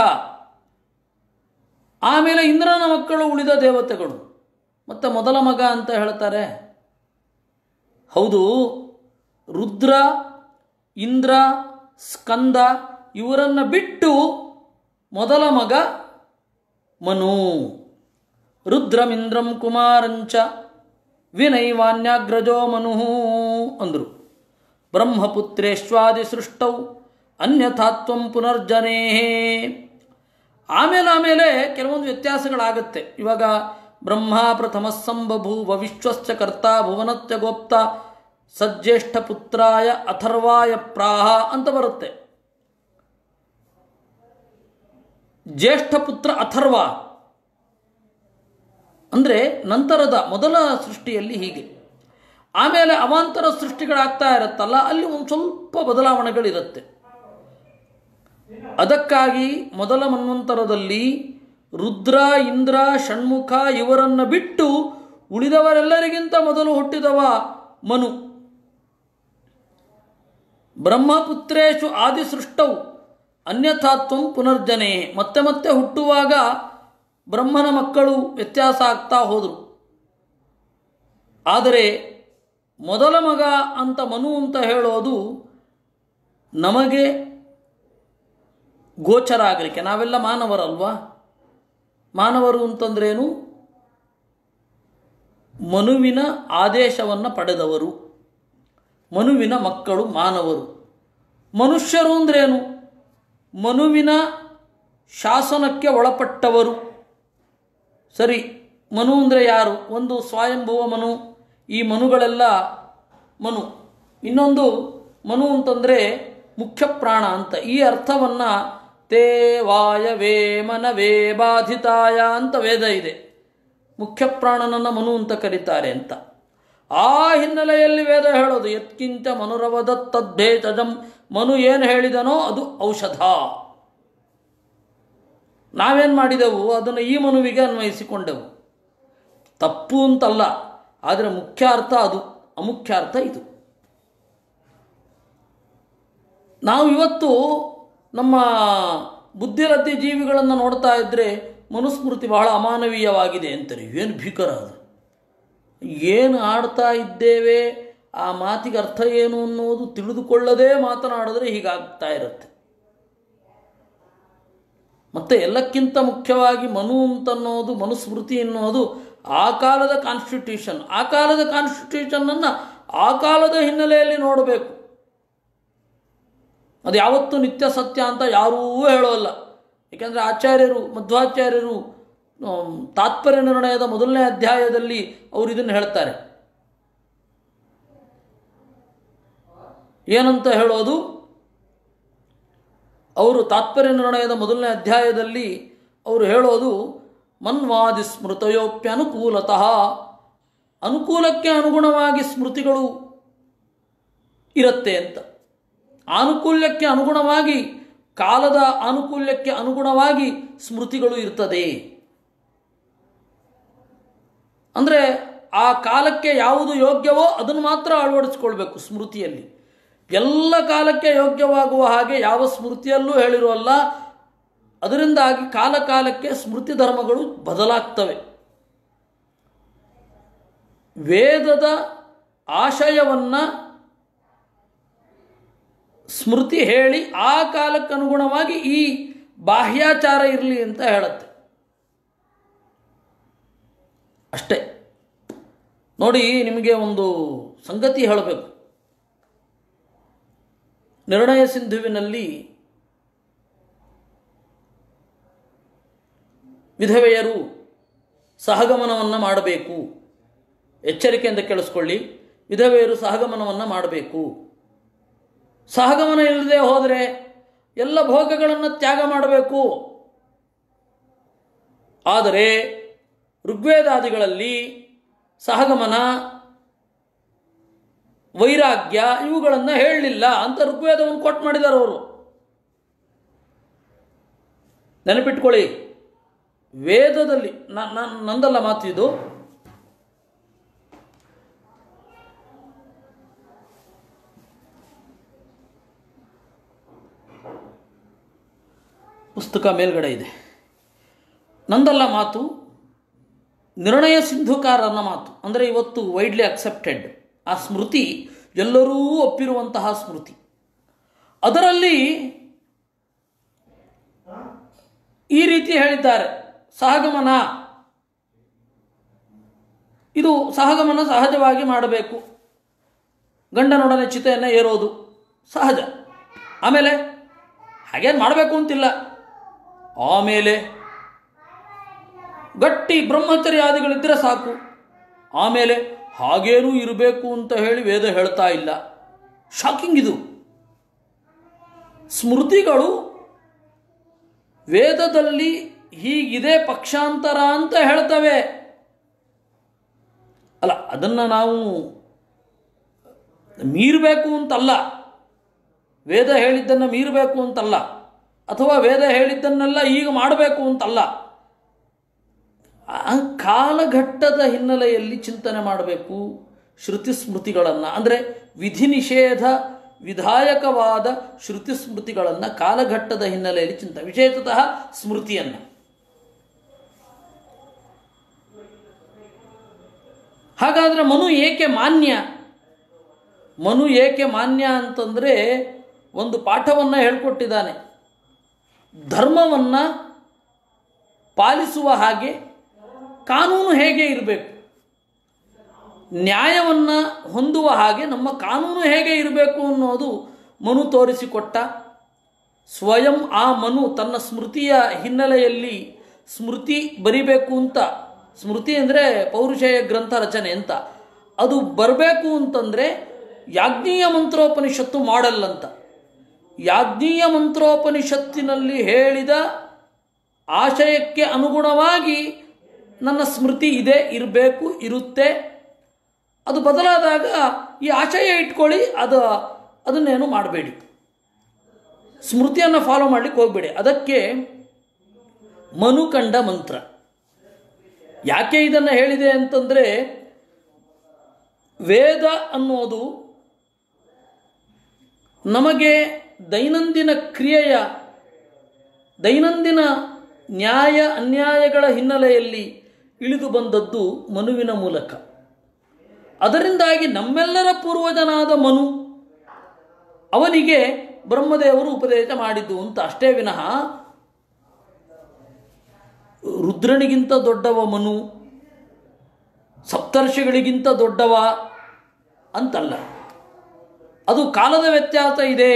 ಆಮೇಲೆ ಇಂದ್ರನ ಮಕ್ಕಳು ಉಳಿದ ದೇವತೆಗಳು ಮತ್ತು ಮೊದಲ ಮಗ ಅಂತ ಹೇಳ್ತಾರೆ ಹೌದು ರುದ್ರ ಇಂದ್ರ ಸ್ಕಂದ ಇವರನ್ನು ಬಿಟ್ಟು ಮೊದಲ ಮಗ ಮನು ರುದ್ರಮಿಂದ್ರಂ ಕುಮಾರಂಚ ವಿನೈವಾನ್ಯಾಗ್ರಜೋ ಮನು ಅಂದರು ಬ್ರಹ್ಮಪುತ್ರೇಶ್ವಾದಿ ಸೃಷ್ಟೌ ಅನ್ಯಥಾತ್ವಂ ಪುನರ್ಜನೇ ಆಮೇಲೆ ಆಮೇಲೆ ಕೆಲವೊಂದು ವ್ಯತ್ಯಾಸಗಳಾಗುತ್ತೆ ಇವಾಗ ಬ್ರಹ್ಮ ಪ್ರಥಮ ಸಂಬಭೂವ ವಿಶ್ವಶ್ಚ ಕರ್ತ ಭುವನತ್ಯ ಗೋಪ್ತ ಸಜ್ಜೇಷ್ಠ ಪುತ್ರಾಯ ಅಥರ್ವಾಯ ಪ್ರಾಹ ಅಂತ ಬರುತ್ತೆ ಜ್ಯೇಷ್ಠ ಪುತ್ರ ಅಥರ್ವ ಅಂದರೆ ನಂತರದ ಮೊದಲ ಸೃಷ್ಟಿಯಲ್ಲಿ ಹೀಗೆ ಆಮೇಲೆ ಅವಾಂತರ ಸೃಷ್ಟಿಗಳಾಗ್ತಾ ಇರುತ್ತಲ್ಲ ಅಲ್ಲಿ ಒಂದು ಸ್ವಲ್ಪ ಬದಲಾವಣೆಗಳಿರುತ್ತೆ ಅದಕ್ಕಾಗಿ ಮೊದಲ ಮನ್ವಂತರದಲ್ಲಿ ರುದ್ರ ಇಂದ್ರ ಷಣ್ಮುಖ ಇವರನ್ನು ಬಿಟ್ಟು ಉಳಿದವರೆಲ್ಲರಿಗಿಂತ ಮೊದಲು ಹುಟ್ಟಿದವ ಮನು ಬ್ರಹ್ಮಪುತ್ರೇಶು ಆದಿಸೃಷ್ಟವು ಅನ್ಯಥಾತ್ವಂ ಪುನರ್ಜನೆ ಮತ್ತೆ ಮತ್ತೆ ಹುಟ್ಟುವಾಗ ಬ್ರಹ್ಮನ ಮಕ್ಕಳು ವ್ಯತ್ಯಾಸ ಆಗ್ತಾ ಹೋದರು ಆದರೆ ಮೊದಲ ಮಗ ಅಂತ ಮನು ಅಂತ ಹೇಳೋದು ನಮಗೆ ಗೋಚರ ಆಗಲಿಕ್ಕೆ ನಾವೆಲ್ಲ ಮಾನವರಲ್ವಾ ಮಾನವರು ಅಂತಂದ್ರೇನು ಮನುವಿನ ಆದೇಶವನ್ನು ಪಡೆದವರು ಮನುವಿನ ಮಕ್ಕಳು ಮಾನವರು ಮನುಷ್ಯರು ಅಂದ್ರೇನು ಮನುವಿನ ಶಾಸನಕ್ಕೆ ಒಳಪಟ್ಟವರು ಸರಿ ಮನು ಅಂದರೆ ಯಾರು ಒಂದು ಸ್ವಯಂಭುವ ಮನು ಈ ಮನುಗಳೆಲ್ಲ ಮನು ಇನ್ನೊಂದು ಮನು ಅಂತಂದರೆ ಮುಖ್ಯ ಪ್ರಾಣ ಅಂತ ಈ ಅರ್ಥವನ್ನು ತೇ ವಾಯವೇ ಮನವೇ ಬಾಧಿತಾಯ ಅಂತ ವೇದ ಇದೆ ಮುಖ್ಯ ಪ್ರಾಣನನ್ನು ಮನು ಅಂತ ಕರೀತಾರೆ ಅಂತ ಆ ಹಿನ್ನೆಲೆಯಲ್ಲಿ ವೇದ ಹೇಳೋದು ಯತ್ಕಿಂಚ ಮನುರವದ ತದ್ಭೇತಜಂ ಮನು ಏನು ಹೇಳಿದನೋ ಅದು ಔಷಧ ನಾವೇನು ಮಾಡಿದೆವು ಅದನ್ನು ಈ ಮನುವಿಗೆ ಅನ್ವಯಿಸಿಕೊಂಡೆವು ತಪ್ಪು ಅಂತಲ್ಲ ಆದರೆ ಮುಖ್ಯ ಅರ್ಥ ಅದು ಅಮುಖ್ಯ ಅರ್ಥ ಇದು ನಾವು ಇವತ್ತು ನಮ್ಮ ಬುದ್ಧಿರದ್ದಿ ಜೀವಿಗಳನ್ನು ನೋಡ್ತಾ ಇದ್ದರೆ ಮನುಸ್ಮೃತಿ ಬಹಳ ಅಮಾನವೀಯವಾಗಿದೆ ಅಂತಾರೆ ಏನು ಭೀಕರ ಅದು ಏನು ಆಡ್ತಾ ಇದ್ದೇವೆ ಆ ಮಾತಿಗೆ ಅರ್ಥ ಏನು ಅನ್ನೋದು ತಿಳಿದುಕೊಳ್ಳದೇ ಮಾತನಾಡಿದ್ರೆ ಹೀಗಾಗ್ತಾ ಇರುತ್ತೆ ಮತ್ತು ಎಲ್ಲಕ್ಕಿಂತ ಮುಖ್ಯವಾಗಿ ಮನು ಅಂತನ್ನೋದು ಮನುಸ್ಮೃತಿ ಅನ್ನೋದು ಆ ಕಾಲದ ಕಾನ್ಸ್ಟಿಟ್ಯೂಷನ್ ಆ ಕಾಲದ ಕಾನ್ಸ್ಟಿಟ್ಯೂಷನ್ನನ್ನು ಆ ಕಾಲದ ಹಿನ್ನೆಲೆಯಲ್ಲಿ ನೋಡಬೇಕು ಅದು ಯಾವತ್ತೂ ನಿತ್ಯ ಸತ್ಯ ಅಂತ ಯಾರೂ ಹೇಳೋಲ್ಲ ಏಕೆಂದರೆ ಆಚಾರ್ಯರು ಮಧ್ವಾಚಾರ್ಯರು ಆಮ್, ತಾತ್ಪರ್ಯ ನಿರ್ಣಯದ ಮೊದಲನೇ ಅಧ್ಯಾಯದಲ್ಲಿ ಅವರು ಇದನ್ನು ಹೇಳ್ತಾರೆ ಏನಂತ ಹೇಳೋದು ಅವರು ತಾತ್ಪರ್ಯ ನಿರ್ಣಯದ ಮೊದಲನೇ ಅಧ್ಯಾಯದಲ್ಲಿ ಅವರು ಹೇಳೋದು ಮನ್ವಾದಿ ಸ್ಮೃತಯೋಪ್ಯ ಅನುಕೂಲತಃ ಅನುಕೂಲಕ್ಕೆ ಅನುಗುಣವಾಗಿ ಸ್ಮೃತಿಗಳು ಇರುತ್ತೆ ಅಂತ ಆನುಕೂಲ್ಯಕ್ಕೆ ಅನುಗುಣವಾಗಿ ಕಾಲದ ಆನುಕೂಲ್ಯಕ್ಕೆ ಅನುಗುಣವಾಗಿ ಸ್ಮೃತಿಗಳು ಇರ್ತದೆ ಅಂದರೆ ಆ ಕಾಲಕ್ಕೆ ಯಾವುದು ಯೋಗ್ಯವೋ ಅದನ್ನು ಮಾತ್ರ ಅಳವಡಿಸ್ಕೊಳ್ಬೇಕು ಸ್ಮೃತಿಯಲ್ಲಿ ಎಲ್ಲ ಕಾಲಕ್ಕೆ ಯೋಗ್ಯವಾಗುವ ಹಾಗೆ ಯಾವ ಸ್ಮೃತಿಯಲ್ಲೂ ಹೇಳಿರುವಲ್ಲ ಅದರಿಂದಾಗಿ ಕಾಲ ಕಾಲಕ್ಕೆ ಸ್ಮೃತಿ ಧರ್ಮಗಳು ಬದಲಾಗ್ತವೆ ವೇದದ ಆಶಯವನ್ನು ಸ್ಮೃತಿ ಹೇಳಿ ಆ ಕಾಲಕ್ಕೆ ಅನುಗುಣವಾಗಿ ಈ ಬಾಹ್ಯಾಚಾರ ಇರಲಿ ಅಂತ ಹೇಳುತ್ತೆ ಅಷ್ಟೇ ನೋಡಿ ನಿಮಗೆ ಒಂದು ಸಂಗತಿ ಹೇಳಬೇಕು ನಿರ್ಣಯ ಸಿಂಧುವಿನಲ್ಲಿ ವಿಧವೆಯರು ಸಹಗಮನವನ್ನು ಮಾಡಬೇಕು ಎಚ್ಚರಿಕೆಯಿಂದ ಕೇಳಿಸ್ಕೊಳ್ಳಿ ವಿಧವೆಯರು ಸಹಗಮನವನ್ನು ಮಾಡಬೇಕು ಸಹಗಮನ ಇಲ್ಲದೆ ಹೋದರೆ ಎಲ್ಲ ಭೋಗಗಳನ್ನು ತ್ಯಾಗ ಮಾಡಬೇಕು ಆದರೆ ಋಗ್ವೇದಾದಿಗಳಲ್ಲಿ ಸಹಗಮನ ವೈರಾಗ್ಯ ಇವುಗಳನ್ನು ಹೇಳಲಿಲ್ಲ ಅಂತ ಋಗ್ವೇದವನ್ನು ಕೊಟ್ಟು ಮಾಡಿದ್ದಾರೆ ಅವರು ನೆನಪಿಟ್ಕೊಳ್ಳಿ ವೇದದಲ್ಲಿ ನ- ನ- ನಂದಲ್ಲ ಮಾತು ಇದು ಪುಸ್ತಕ ಮೇಲ್ಗಡೆ ಇದೆ ನಂದಲ್ಲ ಮಾತು ನಿರ್ಣಯ ಸಿಂಧುಕಾರನ ಮಾತು ಅಂದರೆ ಇವತ್ತು ವೈಡ್ಲಿ ಅಕ್ಸೆಪ್ಟೆಡ್ ಆ ಸ್ಮೃತಿ ಎಲ್ಲರೂ ಒಪ್ಪಿರುವಂತಹ ಸ್ಮೃತಿ ಅದರಲ್ಲಿ ಈ ರೀತಿ ಹೇಳಿದ್ದಾರೆ ಸಹಗಮನ ಇದು ಸಹಗಮನ ಸಹಜವಾಗಿ ಮಾಡಬೇಕು ಗಂಡನೊಡನೆ ಚಿತೆಯನ್ನು ಏರೋದು ಸಹಜ ಆಮೇಲೆ ಹಾಗೇನು ಮಾಡಬೇಕು ಅಂತಿಲ್ಲ ಆಮೇಲೆ ಗಟ್ಟಿ ಬ್ರಹ್ಮಚರ್ಯಾದಿಗಳಿದ್ದರೆ ಸಾಕು ಆಮೇಲೆ ಹಾಗೇನೂ ಇರಬೇಕು ಅಂತ ಹೇಳಿ ವೇದ ಹೇಳ್ತಾ ಇಲ್ಲ ಶಾಕಿಂಗ್ ಇದು ಸ್ಮೃತಿಗಳು ವೇದದಲ್ಲಿ ಹೀಗಿದೆ ಪಕ್ಷಾಂತರ ಅಂತ ಹೇಳ್ತವೆ ಅಲ್ಲ ಅದನ್ನು ನಾವು ಮೀರಬೇಕು ಅಂತಲ್ಲ ವೇದ ಹೇಳಿದ್ದನ್ನು ಮೀರಬೇಕು ಅಂತಲ್ಲ ಅಥವಾ ವೇದ ಹೇಳಿದ್ದನ್ನೆಲ್ಲ ಈಗ ಮಾಡಬೇಕು ಅಂತಲ್ಲ ಆ ಕಾಲಘಟ್ಟದ ಹಿನ್ನೆಲೆಯಲ್ಲಿ ಚಿಂತನೆ ಮಾಡಬೇಕು ಶ್ರುತಿ ಸ್ಮೃತಿಗಳನ್ನು ಅಂದರೆ ವಿಧಿ ನಿಷೇಧ ವಿಧಾಯಕವಾದ ಶ್ರುತಿ ಸ್ಮೃತಿಗಳನ್ನು ಕಾಲಘಟ್ಟದ ಹಿನ್ನೆಲೆಯಲ್ಲಿ ಚಿಂತನೆ ವಿಶೇಷತಃ ಸ್ಮೃತಿಯನ್ನು ಹಾಗಾದರೆ ಮನು ಏಕೆ ಮಾನ್ಯ ಮನು ಏಕೆ ಮಾನ್ಯ ಅಂತಂದರೆ ಒಂದು ಪಾಠವನ್ನು ಹೇಳ್ಕೊಟ್ಟಿದ್ದಾನೆ ಧರ್ಮವನ್ನು ಪಾಲಿಸುವ ಹಾಗೆ ಕಾನೂನು ಹೇಗೆ ಇರಬೇಕು ನ್ಯಾಯವನ್ನು ಹೊಂದುವ ಹಾಗೆ ನಮ್ಮ ಕಾನೂನು ಹೇಗೆ ಇರಬೇಕು ಅನ್ನೋದು ಮನು ತೋರಿಸಿಕೊಟ್ಟ ಸ್ವಯಂ ಆ ಮನು ತನ್ನ ಸ್ಮೃತಿಯ ಹಿನ್ನೆಲೆಯಲ್ಲಿ ಸ್ಮೃತಿ ಬರಿಬೇಕು ಅಂತ ಸ್ಮೃತಿ ಅಂದರೆ ಪೌರುಷೇಯ ಗ್ರಂಥ ರಚನೆ ಅಂತ ಅದು ಬರಬೇಕು ಅಂತಂದರೆ ಯಾಜ್ಞೀಯ ಮಂತ್ರೋಪನಿಷತ್ತು ಮಾಡಲ್ ಅಂತ ಯಾಜ್ಞೀಯ ಮಂತ್ರೋಪನಿಷತ್ತಿನಲ್ಲಿ ಹೇಳಿದ ಆಶಯಕ್ಕೆ ಅನುಗುಣವಾಗಿ ನನ್ನ ಸ್ಮೃತಿ ಇದೆ ಇರಬೇಕು ಇರುತ್ತೆ ಅದು ಬದಲಾದಾಗ ಈ ಆಶಯ ಇಟ್ಕೊಳ್ಳಿ ಅದು ಅದನ್ನೇನು ಮಾಡಬೇಡಿ ಸ್ಮೃತಿಯನ್ನು ಫಾಲೋ ಮಾಡಲಿಕ್ಕೆ ಹೋಗಬೇಡಿ ಅದಕ್ಕೆ ಮನುಕಂಡ ಮಂತ್ರ ಯಾಕೆ ಇದನ್ನು ಹೇಳಿದೆ ಅಂತಂದರೆ ವೇದ ಅನ್ನೋದು ನಮಗೆ ದೈನಂದಿನ ಕ್ರಿಯೆಯ ದೈನಂದಿನ ನ್ಯಾಯ ಅನ್ಯಾಯಗಳ ಹಿನ್ನೆಲೆಯಲ್ಲಿ ಇಳಿದು ಬಂದದ್ದು ಮನುವಿನ ಮೂಲಕ ಅದರಿಂದಾಗಿ ನಮ್ಮೆಲ್ಲರ ಪೂರ್ವಜನಾದ ಮನು ಅವನಿಗೆ ಬ್ರಹ್ಮದೇವರು ಉಪದೇಶ ಮಾಡಿದ್ದು ಅಂತ ಅಷ್ಟೇ ವಿನಃ ರುದ್ರನಿಗಿಂತ ದೊಡ್ಡವ ಮನು ಸಪ್ತರ್ಷಿಗಳಿಗಿಂತ ದೊಡ್ಡವ ಅಂತಲ್ಲ ಅದು ಕಾಲದ ವ್ಯತ್ಯಾಸ ಇದೆ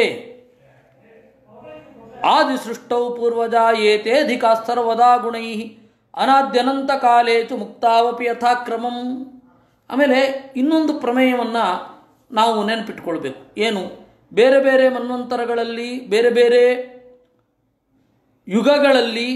ಆದಿ ಸೃಷ್ಟೌ ಪೂರ್ವಜ ಏತೇಧಿಕಾಸ್ತರ್ವದಾ ಗುಣೈ ಅನಾದ್ಯನಂತ ಕಾಲೇಚು ಮುಕ್ತಾವಪಿ ಯಥಾಕ್ರಮಂ ಆಮೇಲೆ ಇನ್ನೊಂದು ಪ್ರಮೇಯವನ್ನು ನಾವು ನೆನಪಿಟ್ಕೊಳ್ಬೇಕು ಏನು ಬೇರೆ ಬೇರೆ ಮನ್ವಂತರಗಳಲ್ಲಿ ಬೇರೆ ಬೇರೆ ಯುಗಗಳಲ್ಲಿ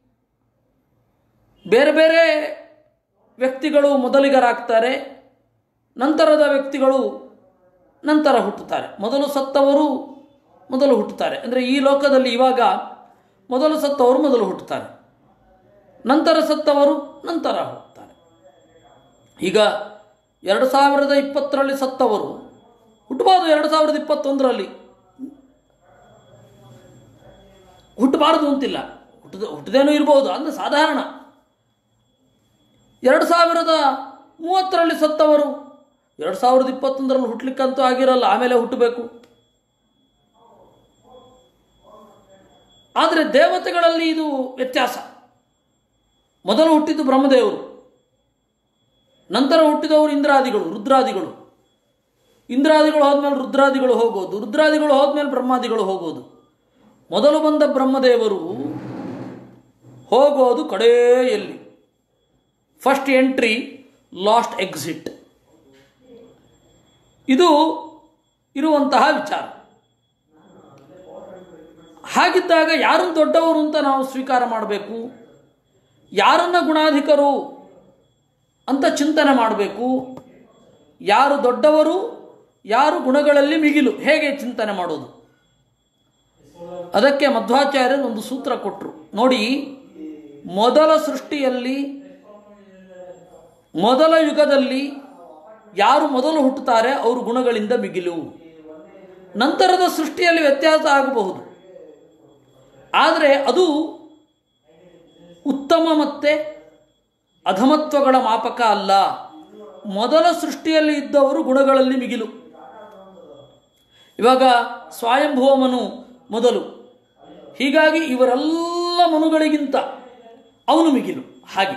ಬೇರೆ ಬೇರೆ ವ್ಯಕ್ತಿಗಳು ಮೊದಲಿಗರಾಗ್ತಾರೆ ನಂತರದ ವ್ಯಕ್ತಿಗಳು ನಂತರ ಹುಟ್ಟುತ್ತಾರೆ ಮೊದಲು ಸತ್ತವರು ಮೊದಲು ಹುಟ್ಟುತ್ತಾರೆ ಅಂದರೆ ಈ ಲೋಕದಲ್ಲಿ ಇವಾಗ ಮೊದಲು ಸತ್ತವರು ಮೊದಲು ಹುಟ್ಟುತ್ತಾರೆ ನಂತರ ಸತ್ತವರು ನಂತರ ಹುಟ್ಟುತ್ತಾರೆ ಈಗ ಎರಡು ಸಾವಿರದ ಇಪ್ಪತ್ತರಲ್ಲಿ ಸತ್ತವರು ಹುಟ್ಟಬಾರ್ದು ಎರಡು ಸಾವಿರದ ಇಪ್ಪತ್ತೊಂದರಲ್ಲಿ ಹುಟ್ಟಬಾರದು ಅಂತಿಲ್ಲ ಹುಟ್ಟದ ಹುಟ್ಟದೇನೂ ಇರ್ಬೋದು ಅಂದರೆ ಸಾಧಾರಣ ಎರಡು ಸಾವಿರದ ಮೂವತ್ತರಲ್ಲಿ ಸತ್ತವರು ಎರಡು ಸಾವಿರದ ಇಪ್ಪತ್ತೊಂದರಲ್ಲಿ ಹುಟ್ಟಲಿಕ್ಕಂತೂ ಆಗಿರಲ್ಲ ಆಮೇಲೆ ಹುಟ್ಟಬೇಕು ಆದರೆ ದೇವತೆಗಳಲ್ಲಿ ಇದು ವ್ಯತ್ಯಾಸ ಮೊದಲು ಹುಟ್ಟಿದ್ದು ಬ್ರಹ್ಮದೇವರು ನಂತರ ಹುಟ್ಟಿದವರು ಇಂದ್ರಾದಿಗಳು ರುದ್ರಾದಿಗಳು ಇಂದ್ರಾದಿಗಳು ಹೋದ್ಮೇಲೆ ರುದ್ರಾದಿಗಳು ಹೋಗೋದು ರುದ್ರಾದಿಗಳು ಹೋದ್ಮೇಲೆ ಬ್ರಹ್ಮಾದಿಗಳು ಹೋಗೋದು ಮೊದಲು ಬಂದ ಬ್ರಹ್ಮದೇವರು ಹೋಗೋದು ಕಡೆಯಲ್ಲಿ ಫಸ್ಟ್ ಎಂಟ್ರಿ ಲಾಸ್ಟ್ ಎಕ್ಸಿಟ್ ಇದು ಇರುವಂತಹ ವಿಚಾರ ಹಾಗಿದ್ದಾಗ ಯಾರು ದೊಡ್ಡವರು ಅಂತ ನಾವು ಸ್ವೀಕಾರ ಮಾಡಬೇಕು ಯಾರನ್ನ ಗುಣಾಧಿಕರು ಅಂತ ಚಿಂತನೆ ಮಾಡಬೇಕು ಯಾರು ದೊಡ್ಡವರು ಯಾರು ಗುಣಗಳಲ್ಲಿ ಮಿಗಿಲು ಹೇಗೆ ಚಿಂತನೆ ಮಾಡೋದು ಅದಕ್ಕೆ ಮಧ್ವಾಚಾರ್ಯರು ಒಂದು ಸೂತ್ರ ಕೊಟ್ಟರು ನೋಡಿ ಮೊದಲ ಸೃಷ್ಟಿಯಲ್ಲಿ ಮೊದಲ ಯುಗದಲ್ಲಿ ಯಾರು ಮೊದಲು ಹುಟ್ಟುತ್ತಾರೆ ಅವರು ಗುಣಗಳಿಂದ ಮಿಗಿಲು ನಂತರದ ಸೃಷ್ಟಿಯಲ್ಲಿ ವ್ಯತ್ಯಾಸ ಆಗಬಹುದು ಆದರೆ ಅದು ಉತ್ತಮ ಮತ್ತೆ ಅಧಮತ್ವಗಳ ಮಾಪಕ ಅಲ್ಲ ಮೊದಲ ಸೃಷ್ಟಿಯಲ್ಲಿ ಇದ್ದವರು ಗುಣಗಳಲ್ಲಿ ಮಿಗಿಲು ಇವಾಗ ಸ್ವಯಂಭುವ ಮನು ಮೊದಲು ಹೀಗಾಗಿ ಇವರೆಲ್ಲ ಮನುಗಳಿಗಿಂತ ಅವನು ಮಿಗಿಲು ಹಾಗೆ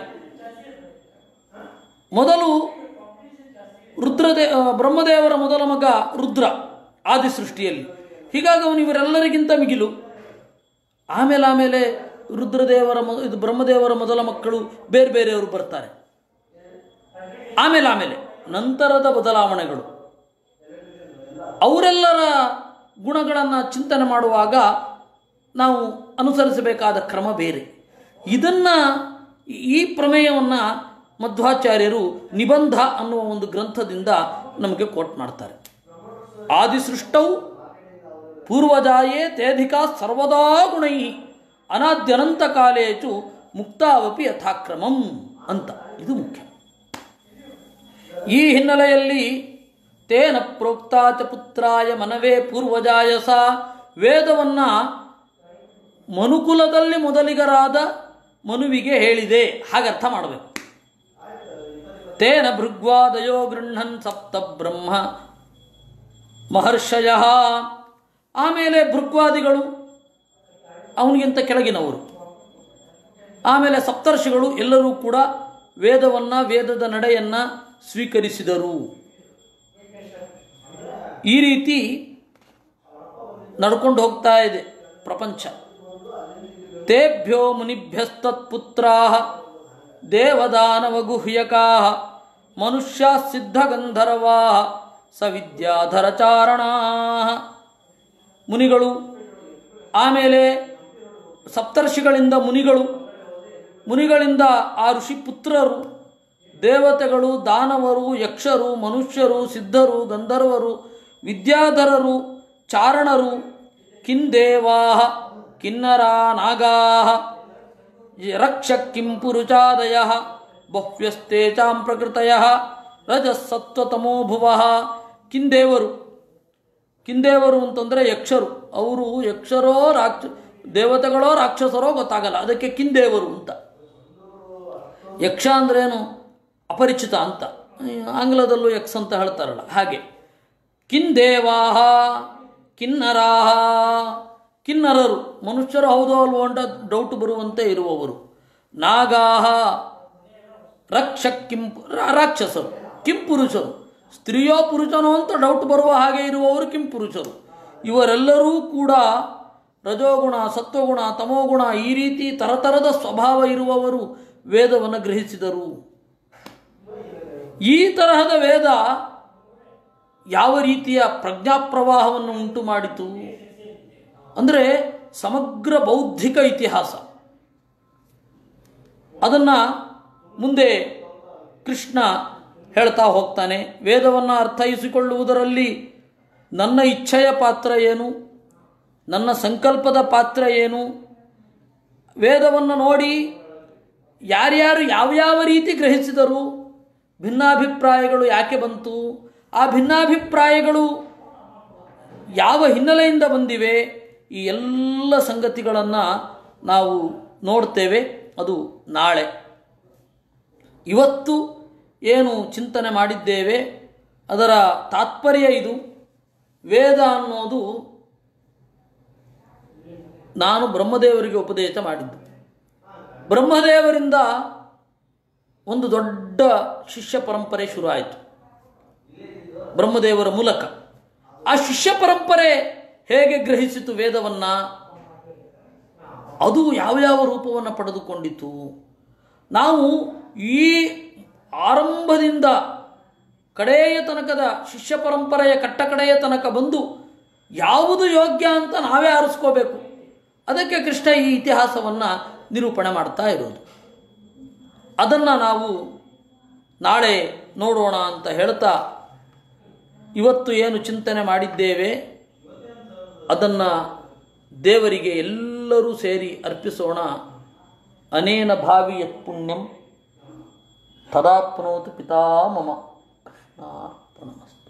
ಮೊದಲು ರುದ್ರದೇ ಆ, ಬ್ರಹ್ಮದೇವರ ಮೊದಲ ಮಗ ರುದ್ರ ಆದಿ ಸೃಷ್ಟಿಯಲ್ಲಿ ಹೀಗಾಗಿ ಅವನು ಇವರೆಲ್ಲರಿಗಿಂತ ಮಿಗಿಲು ಆಮೇಲೆ ಆಮೇಲೆ ರುದ್ರದೇವರ ಮೊ- ಇದು ಬ್ರಹ್ಮದೇವರ ಮೊದಲ ಮಕ್ಕಳು ಬೇರೆ ಬೇರೆಯವರು ಬರ್ತಾರೆ ಆಮೇಲೆ ಆಮೇಲೆ ನಂತರದ ಬದಲಾವಣೆಗಳು ಅವರೆಲ್ಲರ ಗುಣಗಳನ್ನು ಚಿಂತನೆ ಮಾಡುವಾಗ ನಾವು ಅನುಸರಿಸಬೇಕಾದ ಕ್ರಮ ಬೇರೆ ಇದನ್ನು ಈ ಪ್ರಮೇಯವನ್ನು ಮಧ್ವಾಚಾರ್ಯರು ನಿಬಂಧ ಅನ್ನುವ ಒಂದು ಗ್ರಂಥದಿಂದ ನಮಗೆ ಕೋಟ್ ಮಾಡ್ತಾರೆ ಆದಿಸೃಷ್ಟೌ ಪೂರ್ವಜಾಯೇ ತೇಧಿಕಾ ಸರ್ವದಾ ಗುಣೈ ಅನಾದ್ಯನಂತ ಕಾಲೇಚು ಮುಕ್ತಾವಪಿ ಯಥಾಕ್ರಮಂ ಅಂತ ಇದು ಮುಖ್ಯ ಈ ಹಿನ್ನೆಲೆಯಲ್ಲಿ ತೇನ ಪ್ರೋಕ್ತಾ ಚ ಪುತ್ರಾಯ ಮನವೇ ಪೂರ್ವಜಾಯ ಸ ವೇದವನ್ನ ಮನುಕುಲದಲ್ಲಿ ಮೊದಲಿಗರಾದ ಮನುವಿಗೆ ಹೇಳಿದೆ ಹಾಗರ್ಥ ಮಾಡಬೇಕು ತೇನ ಭೃಗ್ವಾದಯೋ ಗೃಹನ್ ಸಪ್ತ ಬ್ರಹ್ಮ ಮಹರ್ಷಯ ಆಮೇಲೆ ಭೃಗ್ವಾದಿಗಳು ಅವನಿಗಿಂತ ಕೆಳಗಿನವರು ಆಮೇಲೆ ಸಪ್ತರ್ಷಿಗಳು ಎಲ್ಲರೂ ಕೂಡ ವೇದವನ್ನು ವೇದದ ನಡೆಯನ್ನು ಸ್ವೀಕರಿಸಿದರು ಈ ರೀತಿ ನಡ್ಕೊಂಡು ಹೋಗ್ತಾ ಇದೆ ಪ್ರಪಂಚ ತೇಭ್ಯೋ ಮುನಿಭ್ಯಸ್ತತ್ಪುತ್ರಾ ದೇವದಾನವಗುಹ್ಯಕಾ ಮನುಷ್ಯ ಸಿದ್ಧಗಂಧರ್ವಾ ಸವಿದ್ಯಾಧರಚಾರಣಾ ಮುನಿಗಳು ಆಮೇಲೆ ಸಪ್ತರ್ಷಿಗಳಿಂದ ಮುನಿಗಳು ಮುನಿಗಳಿಂದ ಆ ಋಷಿ ಪುತ್ರರು ದೇವತೆಗಳು ದಾನವರು ಯಕ್ಷರು ಮನುಷ್ಯರು ಸಿದ್ಧರು ಗಂಧರ್ವರು ವಿದ್ಯಾಧರರು ಚಾರಣರು ಕಿಂದೇವಾ ಕಿನ್ನರಾ ನಾಗಾ ರಕ್ಷ ಕಿಂ ಪುರುಚಾದಯ ಬಹ್ವ್ಯಸ್ತೇಚಾಂ ಪ್ರಕೃತಯ ರಜಸ್ಸತ್ವತಮೋ ಭುವ ಕಿಂದೇವರು ಕಿಂದೇವರು ಅಂತಂದರೆ ಯಕ್ಷರು ಅವರು ಯಕ್ಷರೋ ರಾಕ್ಷ ದೇವತೆಗಳೋ ರಾಕ್ಷಸರೋ ಗೊತ್ತಾಗಲ್ಲ ಅದಕ್ಕೆ ಕಿಂದೇವರು ಅಂತ ಯಕ್ಷ ಅಂದ್ರೇನು ಅಪರಿಚಿತ ಅಂತ ಆಂಗ್ಲದಲ್ಲೂ ಯಕ್ಷ ಅಂತ ಹೇಳ್ತಾರಲ್ಲ ಹಾಗೆ ಕಿಂದೇವಾಹ ಕಿನ್ನರಾಹ ಕಿನ್ನರರು ಮನುಷ್ಯರು ಹೌದೋ ಅಲ್ವೋ ಅಂತ ಡೌಟ್ ಬರುವಂತೆ ಇರುವವರು ನಾಗಾಹ ರಕ್ಷ ಕಿಂ ರಾ- ರಾಕ್ಷಸರು ಕಿಂ ಪುರುಷರು ಸ್ತ್ರೀಯೋ ಪುರುಷನೋ ಅಂತ ಡೌಟ್ ಬರುವ ಹಾಗೆ ಇರುವವರು ಕಿಂ ಪುರುಷರು ಇವರೆಲ್ಲರೂ ಕೂಡ ರಜೋಗುಣ ಸತ್ವಗುಣ ತಮೋಗುಣ ಈ ರೀತಿ ತರತರದ ಸ್ವಭಾವ ಇರುವವರು ವೇದವನ್ನು ಗ್ರಹಿಸಿದರು ಈ ತರಹದ ವೇದ ಯಾವ ರೀತಿಯ ಪ್ರಜ್ಞಾಪ್ರವಾಹವನ್ನು ಉಂಟು ಮಾಡಿತು ಅಂದರೆ ಸಮಗ್ರ ಬೌದ್ಧಿಕ ಇತಿಹಾಸ ಅದನ್ನು ಮುಂದೆ ಕೃಷ್ಣ ಹೇಳ್ತಾ ಹೋಗ್ತಾನೆ ವೇದವನ್ನು ಅರ್ಥೈಸಿಕೊಳ್ಳುವುದರಲ್ಲಿ ನನ್ನ ಇಚ್ಛೆಯ ಪಾತ್ರ ಏನು ನನ್ನ ಸಂಕಲ್ಪದ ಪಾತ್ರ ಏನು ವೇದವನ್ನು ನೋಡಿ ಯಾರ್ಯಾರು ಯಾವ್ಯಾವ ರೀತಿ ಗ್ರಹಿಸಿದರು ಭಿನ್ನಾಭಿಪ್ರಾಯಗಳು ಯಾಕೆ ಬಂತು ಆ ಭಿನ್ನಾಭಿಪ್ರಾಯಗಳು ಯಾವ ಹಿನ್ನೆಲೆಯಿಂದ ಬಂದಿವೆ ಈ ಎಲ್ಲ ಸಂಗತಿಗಳನ್ನು ನಾವು ನೋಡ್ತೇವೆ ಅದು ನಾಳೆ ಇವತ್ತು ಏನು ಚಿಂತನೆ ಮಾಡಿದ್ದೇವೆ ಅದರ ತಾತ್ಪರ್ಯ ಇದು ವೇದ ಅನ್ನೋದು ನಾನು ಬ್ರಹ್ಮದೇವರಿಗೆ ಉಪದೇಶ ಮಾಡಿದ್ದು ಬ್ರಹ್ಮದೇವರಿಂದ ಒಂದು ದೊಡ್ಡ ಶಿಷ್ಯ ಪರಂಪರೆ ಶುರು ಆಯಿತು ಬ್ರಹ್ಮದೇವರ ಮೂಲಕ ಆ ಶಿಷ್ಯ ಪರಂಪರೆ ಹೇಗೆ ಗ್ರಹಿಸಿತು ವೇದವನ್ನು ಅದು ಯಾವ್ಯಾವ ರೂಪವನ್ನು ಪಡೆದುಕೊಂಡಿತು ನಾವು ಈ ಆರಂಭದಿಂದ ಕಡೆಯ ತನಕದ ಶಿಷ್ಯ ಪರಂಪರೆಯ ಕಟ್ಟಕಡೆಯ ತನಕ ಬಂದು ಯಾವುದು ಯೋಗ್ಯ ಅಂತ ನಾವೇ ಆರಿಸ್ಕೋಬೇಕು ಅದಕ್ಕೆ ಕೃಷ್ಣ ಈ ಇತಿಹಾಸವನ್ನು ನಿರೂಪಣೆ ಮಾಡ್ತಾ ಇರೋದು ಅದನ್ನು ನಾವು ನಾಳೆ ನೋಡೋಣ ಅಂತ ಹೇಳ್ತಾ ಇವತ್ತು ಏನು ಚಿಂತನೆ ಮಾಡಿದ್ದೇವೆ ಅದನ್ನು ದೇವರಿಗೆ ಎಲ್ಲರೂ ಸೇರಿ ಅರ್ಪಿಸೋಣ ಅನೇನ ಭಾವಿ ಯತ್ ಪುಣ್ಯಂ ತದಾಪ್ನೋತು ಪಿತಾಮಮ ಕೃಷ್ಣಾರ್ಪಣಮಸ್ತು